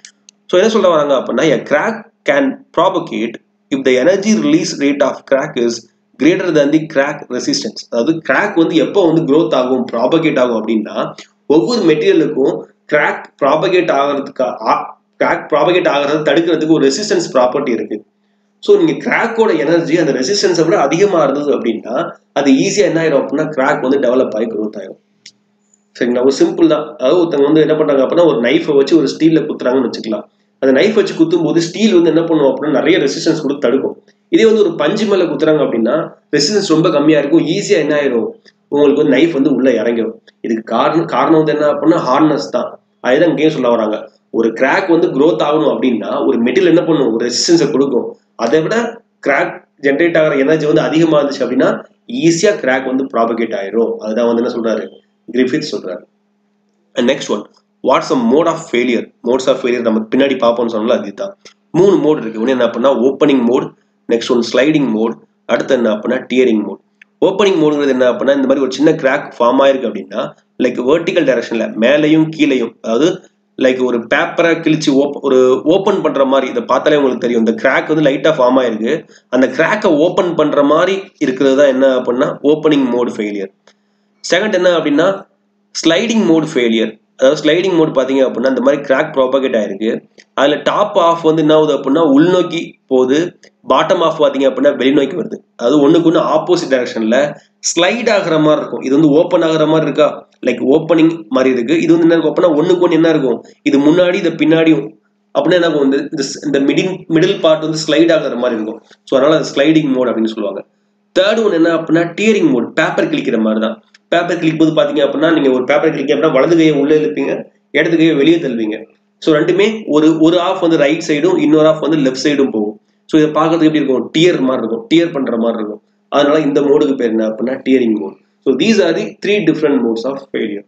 ஸோ என்ன சொல்ல வராங்க அப்படின்னா a crack can propagate if the energy release rate of crack is greater than the crack resistance அதாவது கிராக் வந்து எப்போ வந்து க்ரோத் ஆகும் ப்ராபகேட் ஆகும் அப்படின்னா ஒவ்வொரு மெட்டீரியலுக்கும் கிராக் ப்ராபகேட் ஆகிறதுக்கு கிராக் ப்ராபகேட் ஆகிறத தடுக்கிறதுக்கு ஒரு ரெசிஸ்டன்ஸ் ப்ராப்பர்ட்டி இருக்கு ஸோ நீங்கள் கிராக்கோட எனர்ஜி அந்த ரெசிஸ்டன்ஸை விட அதிகமாக இருந்தது அப்படின்னா அது ஈஸியாக என்ன ஆயிரும் அப்படின்னா கிராக் வந்து டெவலப் ஆகி க்ரோத் ஆயிரும் சரிங்களா ஒரு சிம்பிள் தான் அதாவது ஒருத்தவங்க வந்து என்ன பண்ணுறாங்க அப்படின்னா ஒரு நைஃபை வச்சு ஒரு ஸ்டீலில் குத்துறாங்கன்னு வச்சுக்கலாம் அந்த நைஃப் வச்சு குத்தும் போது ஸ்டீல் வந்து என்ன பண்ணுவோம் அப்படின்னா நிறைய ரெசிஸ்டன்ஸ் கொடுத்து தடுக்கும் இதே வந்து ஒரு பஞ்சு மேலே குத்துறாங்க அப்படின்னா ரெசிஸ்டன்ஸ் ரொம்ப கம்மியாக இருக்கும் ஈஸியாக என்ன ஆயிரும் உங்களுக்கு வந்து நைஃப் வந்து உள்ளே இறங்கிடும் இதுக்கு காரணம் காரணம் வந்து என்ன அப்படின்னா ஹார்ட்னஸ் தான் அதுதான் இங்கேயும் சொல்ல வராங்க ஒரு கிராக் வந்து க்ரோத் ஆகணும் அப்படின்னா ஒரு மெட்டீரியல் என்ன பண்ணும் ஒரு ரெசிஸ்டன்ஸை கொடுக்கும் அதை விட கிராக் ஜென்ரேட் ஆகிற எனர்ஜி வந்து அதிகமாக இருந்துச்சு அப்படின்னா ஈஸியாக கிராக் வந்து ப்ராபகேட் ஆயிரும் அதுதான் வந்து என்ன சொல்றாரு கிரிஃபித் சொல்றாரு and next one what's a mode of failure modes of failure நம்ம பின்னாடி பார்ப்போம்னு சொன்னால அதுதான் மூணு மோட் இருக்கு ஒன்று என்ன அப்படின்னா opening mode next one sliding mode அடுத்து என்ன அப்படின்னா டியரிங் மோட் ஓப்பனிங் மோடுங்கிறது என்ன அப்படின்னா இந்த மாதிரி ஒரு சின்ன கிராக் ஃபார்ம் ஆயிருக்கு அப்படின்னா லைக் வெர்டிக்கல் டைரக்ஷன்ல மேலையும் கீழையும் அதாவது லைக் ஒரு பேப்பரை கிழிச்சு ஓப் ஒரு ஓப்பன் பண்ற மாதிரி இதை பார்த்தாலே உங்களுக்கு தெரியும் இந்த கிராக் வந்து லைட்டா ஃபார்ம் ஆயிருக்கு அந்த கிராக்கை ஓப்பன் பண்ற மாதிரி இருக்கிறது தான் என்ன அப்படின்னா ஓப்பனிங் மோடு ஃபெயிலியர் செகண்ட் என்ன அப்படின்னா ஸ்லைடிங் மோடு ஃபெயிலியர் அதாவது ஸ்லைடிங் மோட் பார்த்தீங்க அப்படின்னா இந்த மாதிரி கிராக் ப்ராபகேட் ஆயிருக்கு அதில் டாப் ஆஃப் வந்து என்ன ஆகுது அப்படின்னா உள்நோக்கி போகுது பாட்டம் ஆஃப் பார்த்தீங்க அப்படின்னா வெளிநோக்கி வருது அதாவது ஒன்றுக்கு ஒன்று ஆப்போசிட் டைரக்ஷனில் ஸ்லைட் ஆகிற மாதிரி இருக்கும் இது வந்து ஓப்பன் ஆகிற மாதிரி இருக்கா லைக் ஓப்பனிங் மாதிரி இருக்கு இது வந்து என்ன இருக்கும் அப்படின்னா ஒன்றுக்கு ஒன்று என்ன இருக்கும் இது முன்னாடி இது பின்னாடியும் அப்படின்னா என்ன ஆகும் இந்த இந்த மிடில் மிடில் பார்ட் வந்து ஸ்லைட் ஆகிற மாதிரி இருக்கும் ஸோ அதனால அது ஸ்லைடிங் மோட் அப்படின்னு சொல்லுவாங்க தேர்ட் ஒன் என்ன அப்படின்னா டியரிங் மோட் பேப்பர் கிளிக்கிற மாதிரி தான் பேப்பர் கிளிக் போது பார்த்தீங்க அப்படின்னா நீங்கள் ஒரு பேப்பர் கிளிக் அப்படின்னா வலது கையை உள்ளே இழுப்பீங்க இடது கையை வெளியே தள்ளுவீங்க ஸோ ரெண்டுமே ஒரு ஒரு ஆஃப் வந்து ரைட் சைடும் இன்னொரு ஆஃப் வந்து லெஃப்ட் சைடும் போகும் ஸோ இதை பார்க்கறதுக்கு எப்படி இருக்கும் டியர் மாதிரி இருக்கும் டியர் பண்ணுற மாதிரி இருக்கும் அதனால இந்த மோடுக்கு பேர் என்ன அப்படின்னா tearing mode so these are the three different modes of failure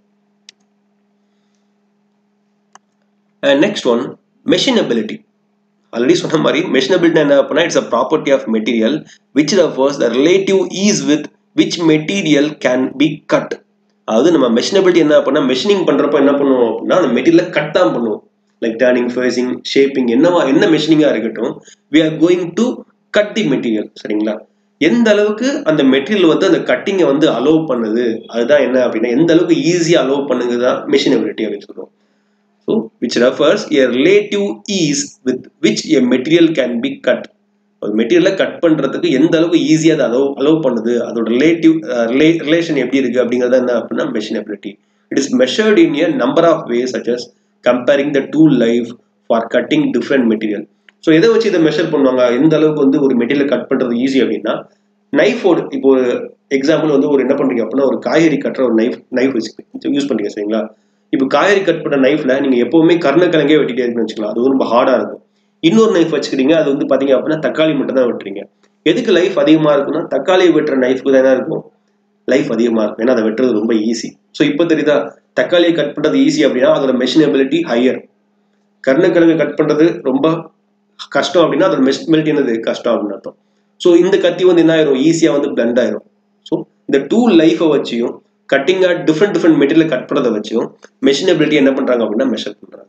and next one machinability already சொன்ன மாதிரி மெஷினபிலிட்டி என்ன அப்படின்னா it's a property of material which refers the relative ease with which material can be cut அதாவது நம்ம மெஷினபிலிட்டி என்ன அப்படின்னா மெஷினிங் பண்ணுறப்ப என்ன பண்ணுவோம் அப்படின்னா அந்த மெட்டீரியலை கட் தான் பண்ணுவோம் லைக் டேர்னிங் ஃபேஸிங் ஷேப்பிங் என்னவா என்ன மெஷினிங்காக இருக்கட்டும் we are going to cut the material சரிங்களா எந்த அளவுக்கு அந்த மெட்டீரியல் வந்து அந்த கட்டிங்கை வந்து அலோவ் பண்ணுது அதுதான் என்ன அப்படின்னா எந்த அளவுக்கு ஈஸியாக அலோவ் பண்ணுங்க தான் மெஷினபிலிட்டி அப்படின்னு சொல்லுவோம் so which refers a relative ease with which a material can be cut ஒரு மெட்டீரியலை கட் பண்ணுறதுக்கு எந்த அளவுக்கு ஈஸியாக அதை அலோவ் அலோவ் பண்ணுது அதோட ரிலேட்டிவ் ரிலே ரிலேஷன் எப்படி இருக்குது அப்படிங்கிறது என்ன அப்படின்னா machinability it is measured in a number of ways such as comparing the tool life for cutting different material so எதை வச்சு இதை மெஷர் பண்ணுவாங்க எந்த அளவுக்கு வந்து ஒரு மெட்டீரியல் கட் பண்ணுறது ஈஸி அப்படின்னா நைஃபோடு இப்போ ஒரு எக்ஸாம்பிள் வந்து ஒரு என்ன பண்ணுறீங்க அப்படின்னா ஒரு காய்கறி கட்டுற ஒரு நைஃப் நைஃப் வச்சு யூஸ் பண்ணுறீங்க சரிங்களா இப்போ காய்கறி கட் பண்ண நைஃப்ல நீங்கள் எப்போவுமே கருணக்கிழங்கே வெட்டிட்டே இருக்குன்னு வச்சுக்கலாம் அது ரொம்ப ஹார்டாக இருக்கும் இன்னொரு நைஃப் வச்சுக்கிறீங்க அது வந்து பார்த்தீங்க அப்படின்னா தக்காளி மட்டும் தான் வெட்டுறீங்க எதுக்கு லைஃப் அதிகமாக இருக்குன்னா தக்காளி வெட்டுற நைஃப்க்கு தானே இருக்கும் லைஃப் அதிகமாக இருக்கும் ஏன்னா அதை வெட்டுறது ரொம்ப ஈஸி ஸோ இப்போ தெரியுதா தக்காளியை கட் பண்ணுறது ஈஸி அப்படின்னா அதோட மெஷினபிலிட்டி ஹையர் கருணக்கிழங்கு கட் பண்ணுறது ரொம்ப கஷ்டம் அப்படின்னா அதோட மெஷினபிலிட்டி என்னது கஷ்டம் அப்படின்னு அர்த்தம் ஸோ இந்த கத்தி வந்து என்ன ஆயிரும் ஈஸியாக வந்து பிளண்ட் ஆயிரும் ஸோ இந்த டூ லைஃபை வச்சியும் கட்டிங்காக டிஃப்ரெண்ட் டிஃப்ரெண்ட் மெட்டீரியல் கட் பண்ணுறதை வச்சியும் மெஷினபிலிட்டி என்ன பண்ணுறாங்க அப்படின்னா மெஷர் பண்ணுறாங்க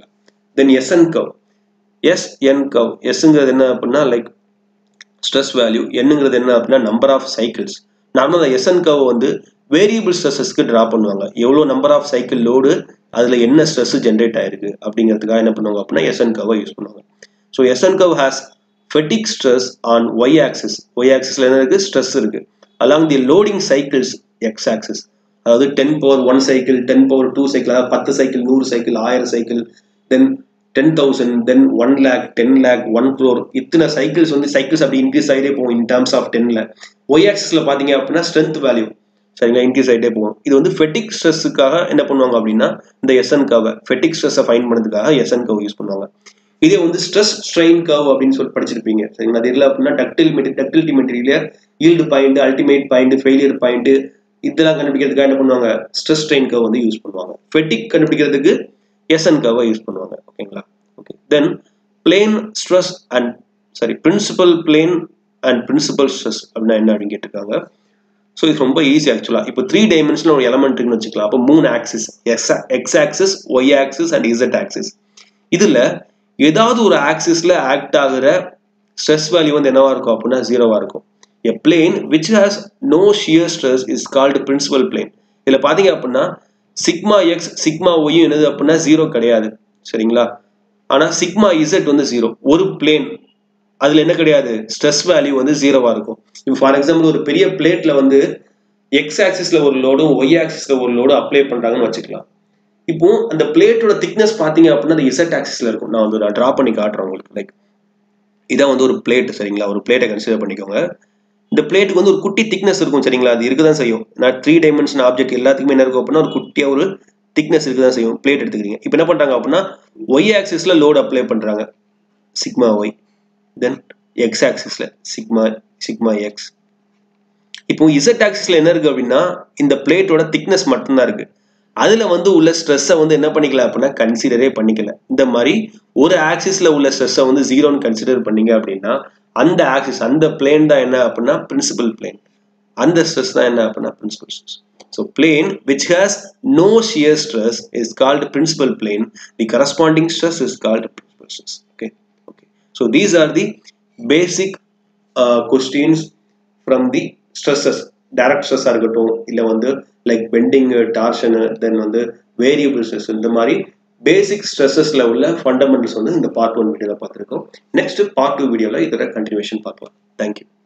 தென் எஸ்என் கவ் எஸ் என் கவ் எஸ்ங்கிறது என்ன அப்படின்னா லைக் ஸ்ட்ரெஸ் வேல்யூ என்னங்கிறது என்ன அப்படின்னா நம்பர் ஆஃப் சைக்கிள்ஸ் நார்மலாக எஸ்என் கவ் வந்து வேரியபிள் ஸ்ட்ரெஸ்ஸஸ்க்கு ட்ரா பண்ணுவாங்க எவ்வளோ நம்பர் ஆஃப் சைக்கிள் லோடு அதில் என்ன ஸ்ட்ரெஸ் ஜென்ரேட் ஆயிருக்கு அப்படிங்கிறதுக்காக என்ன பண்ணுவாங்க அப்படின்னா எஸ்என் கவை யூஸ் பண்ணுவாங்க so S N curve has fatigue stress on Y axis Y ஆக்சிஸில் என்ன இருக்குது ஸ்ட்ரெஸ் இருக்குது along the loading cycles X axis அதாவது ten power one cycle ten power two cycle அதாவது பத்து சைக்கிள் நூறு சைக்கிள் ஆயிரம் cycle then ten thousand then one lakh ten lakh one crore இத்தனை சைக்கிள்ஸ் வந்து சைக்கிள்ஸ் அப்படி இன்க்ரீஸ் ஆகிட்டே போகும் இன் டேர்ம்ஸ் ஆஃப் டென்ல ஒய் ஆக்சிஸில் பார்த்தீங்க அப்படின்னா ஸ்ட்ரென்த் வேல்யூ சரிங்களா இன்க்ரீஸ் ஆகிட்டே போகும் இது வந்து ஃபெட்டிக் ஸ்ட்ரெஸ்ஸுக்காக என்ன பண்ணுவாங்க அப்படின்னா இந்த எஸ்என் கவை ஃபெட்டிக் ஸ்ட்ரெஸ்ஸை ஃபைன் பண்ணுறதுக்காக எஸ்என் கவ் யூஸ் பண்ணுவாங்க இதே வந்து ஸ்ட்ரெஸ் ஸ்ட்ரெயின் கவ் அப்படின்னு சொல்லி படிச்சிருப்பீங்க சரிங்களா அது இல்லை அப்படின்னா டக்டில் மெட்டி ductility material yield point ultimate point failure point இதெல்லாம் கண்டுபிடிக்கிறதுக்காக என்ன பண்ணுவாங்க ஸ்ட்ரெஸ் ஸ்ட்ரெயின் கவ் வந்து யூஸ் பண்ணுவாங்க ஃபெட்டிக் கண்டுபிடிக்கிறதுக்கு எஸ்என் கவை யூஸ் பண்ணுவாங்க ஓகேங்களா okay then plane stress and sorry principal plane and principal stress அப்படின்னா என்ன அப்படின்னு கேட்டிருக்காங்க ஸோ இது ரொம்ப ஈஸி ஆக்சுவலாக இப்போ த்ரீ டைமென்ஷனில் ஒரு எலமெண்ட் இருக்குன்னு வச்சுக்கலாம் அப்போ மூணு axis X X axis Y axis and Z axis இதில் ஏதாவது ஒரு ஆக்சிஸில் ஆக்ட் ஆகுற ஸ்ட்ரெஸ் வேல்யூ வந்து என்னவா இருக்கும் அப்படின்னா ஜீரோவாக இருக்கும் a plane which has no shear stress is called principal plane இதில் பார்த்தீங்க அப்படின்னா சிக்மா எக்ஸ் சிக்மா ஒய்யும் என்னது அப்படின்னா ஜீரோ கிடையாது சரிங்களா ஆனால் சிக்மா இசட் வந்து ஜீரோ ஒரு பிளேன் அதில் என்ன கிடையாது ஸ்ட்ரெஸ் வேல்யூ வந்து ஜீரோவாக இருக்கும் இப்போ ஃபார் எக்ஸாம்பிள் ஒரு பெரிய பிளேட்டில் வந்து எக்ஸ் ஆக்சிஸில் ஒரு லோடும் ஒய் ஆக்சிஸில் ஒரு லோடும் அப்ளை பண்ணுறாங்கன்னு வச்சுக்கலாம் இப்போ அந்த பிளேட்டோட திக்னஸ் பார்த்தீங்க அப்படின்னா அந்த இசட் ஆக்சிஸில் இருக்கும் நான் வந்து நான் ட்ரா பண்ணி காட்டுறேன் உங்களுக்கு லைக் இதான் வந்து ஒரு பிளேட் சரிங்களா ஒரு பிளேட்டை கன்சிடர் பண்ணிக்கோங்க இந்த பிளேட்டுக்கு வந்து ஒரு குட்டி திக்னஸ் இருக்கும் சரிங்களா அது இருக்க தான் செய்யும் நான் த்ரீ டைமென்ஷன் ஆப்ஜெக்ட் எல்லாத்துக்குமே என்ன இருக்கும் அப்படின்னா ஒரு குட்டியாக ஒரு திக்னஸ் இருக்க தான் செய்யும் பிளேட் எடுத்துக்கிறீங்க இப்போ என்ன பண்ணுறாங்க அப்படின்னா ஒய் ஆக்சிஸில் லோடு அப்ளை பண்ணுறாங்க சிக்மா ஒய் தென் எக்ஸ் ஆக்சிஸில் சிக்மா சிக்மா எக்ஸ் இப்போ இசட் ஆக்சிஸில் என்ன இருக்குது அப்படின்னா இந்த பிளேட்டோட திக்னஸ் மட்டும்தான் இருக்குது அதில் வந்து உள்ள ஸ்ட்ரெஸ்ஸை வந்து என்ன பண்ணிக்கல அப்படின்னா கன்சிடரே பண்ணிக்கல இந்த மாதிரி ஒரு ஆக்சிஸில் உள்ள ஸ்ட்ரெஸ்ஸை வந்து ஜீரோன்னு கன்சிடர் பண்ணீங்க அப்படின்னா அந்த ஆக்சிஸ் அந்த பிளேன் தான் என்ன அப்படின்னா பிரின்சிபல் பிளேன் அந்த ஸ்ட்ரெஸ் தான் என்ன அப்படின்னா principal stress so plane which has no shear stress is called principal plane the corresponding stress is called principal stress okay okay so these are the basic questions from the stresses direct ஸ்ட்ரெஸ்ஸாக இருக்கட்டும் இல்லை வந்து லைக் பெண்டிங்கு டார்ஷனு தென் வந்து வேரியபிள் ஸ்ட்ரெஸ் இந்த மாதிரி பேசிக் ஸ்ட்ரெஸ்ஸஸில் உள்ள ஃபண்டமெண்டல்ஸ் வந்து இந்த பார்ட் ஒன் வீடியோவில் பார்த்துருக்கோம் நெக்ஸ்ட் பார்ட் டூ வீடியோவில் இதோட கண்டினியூஷன் பார்க்கலாம் தேங்க்யூ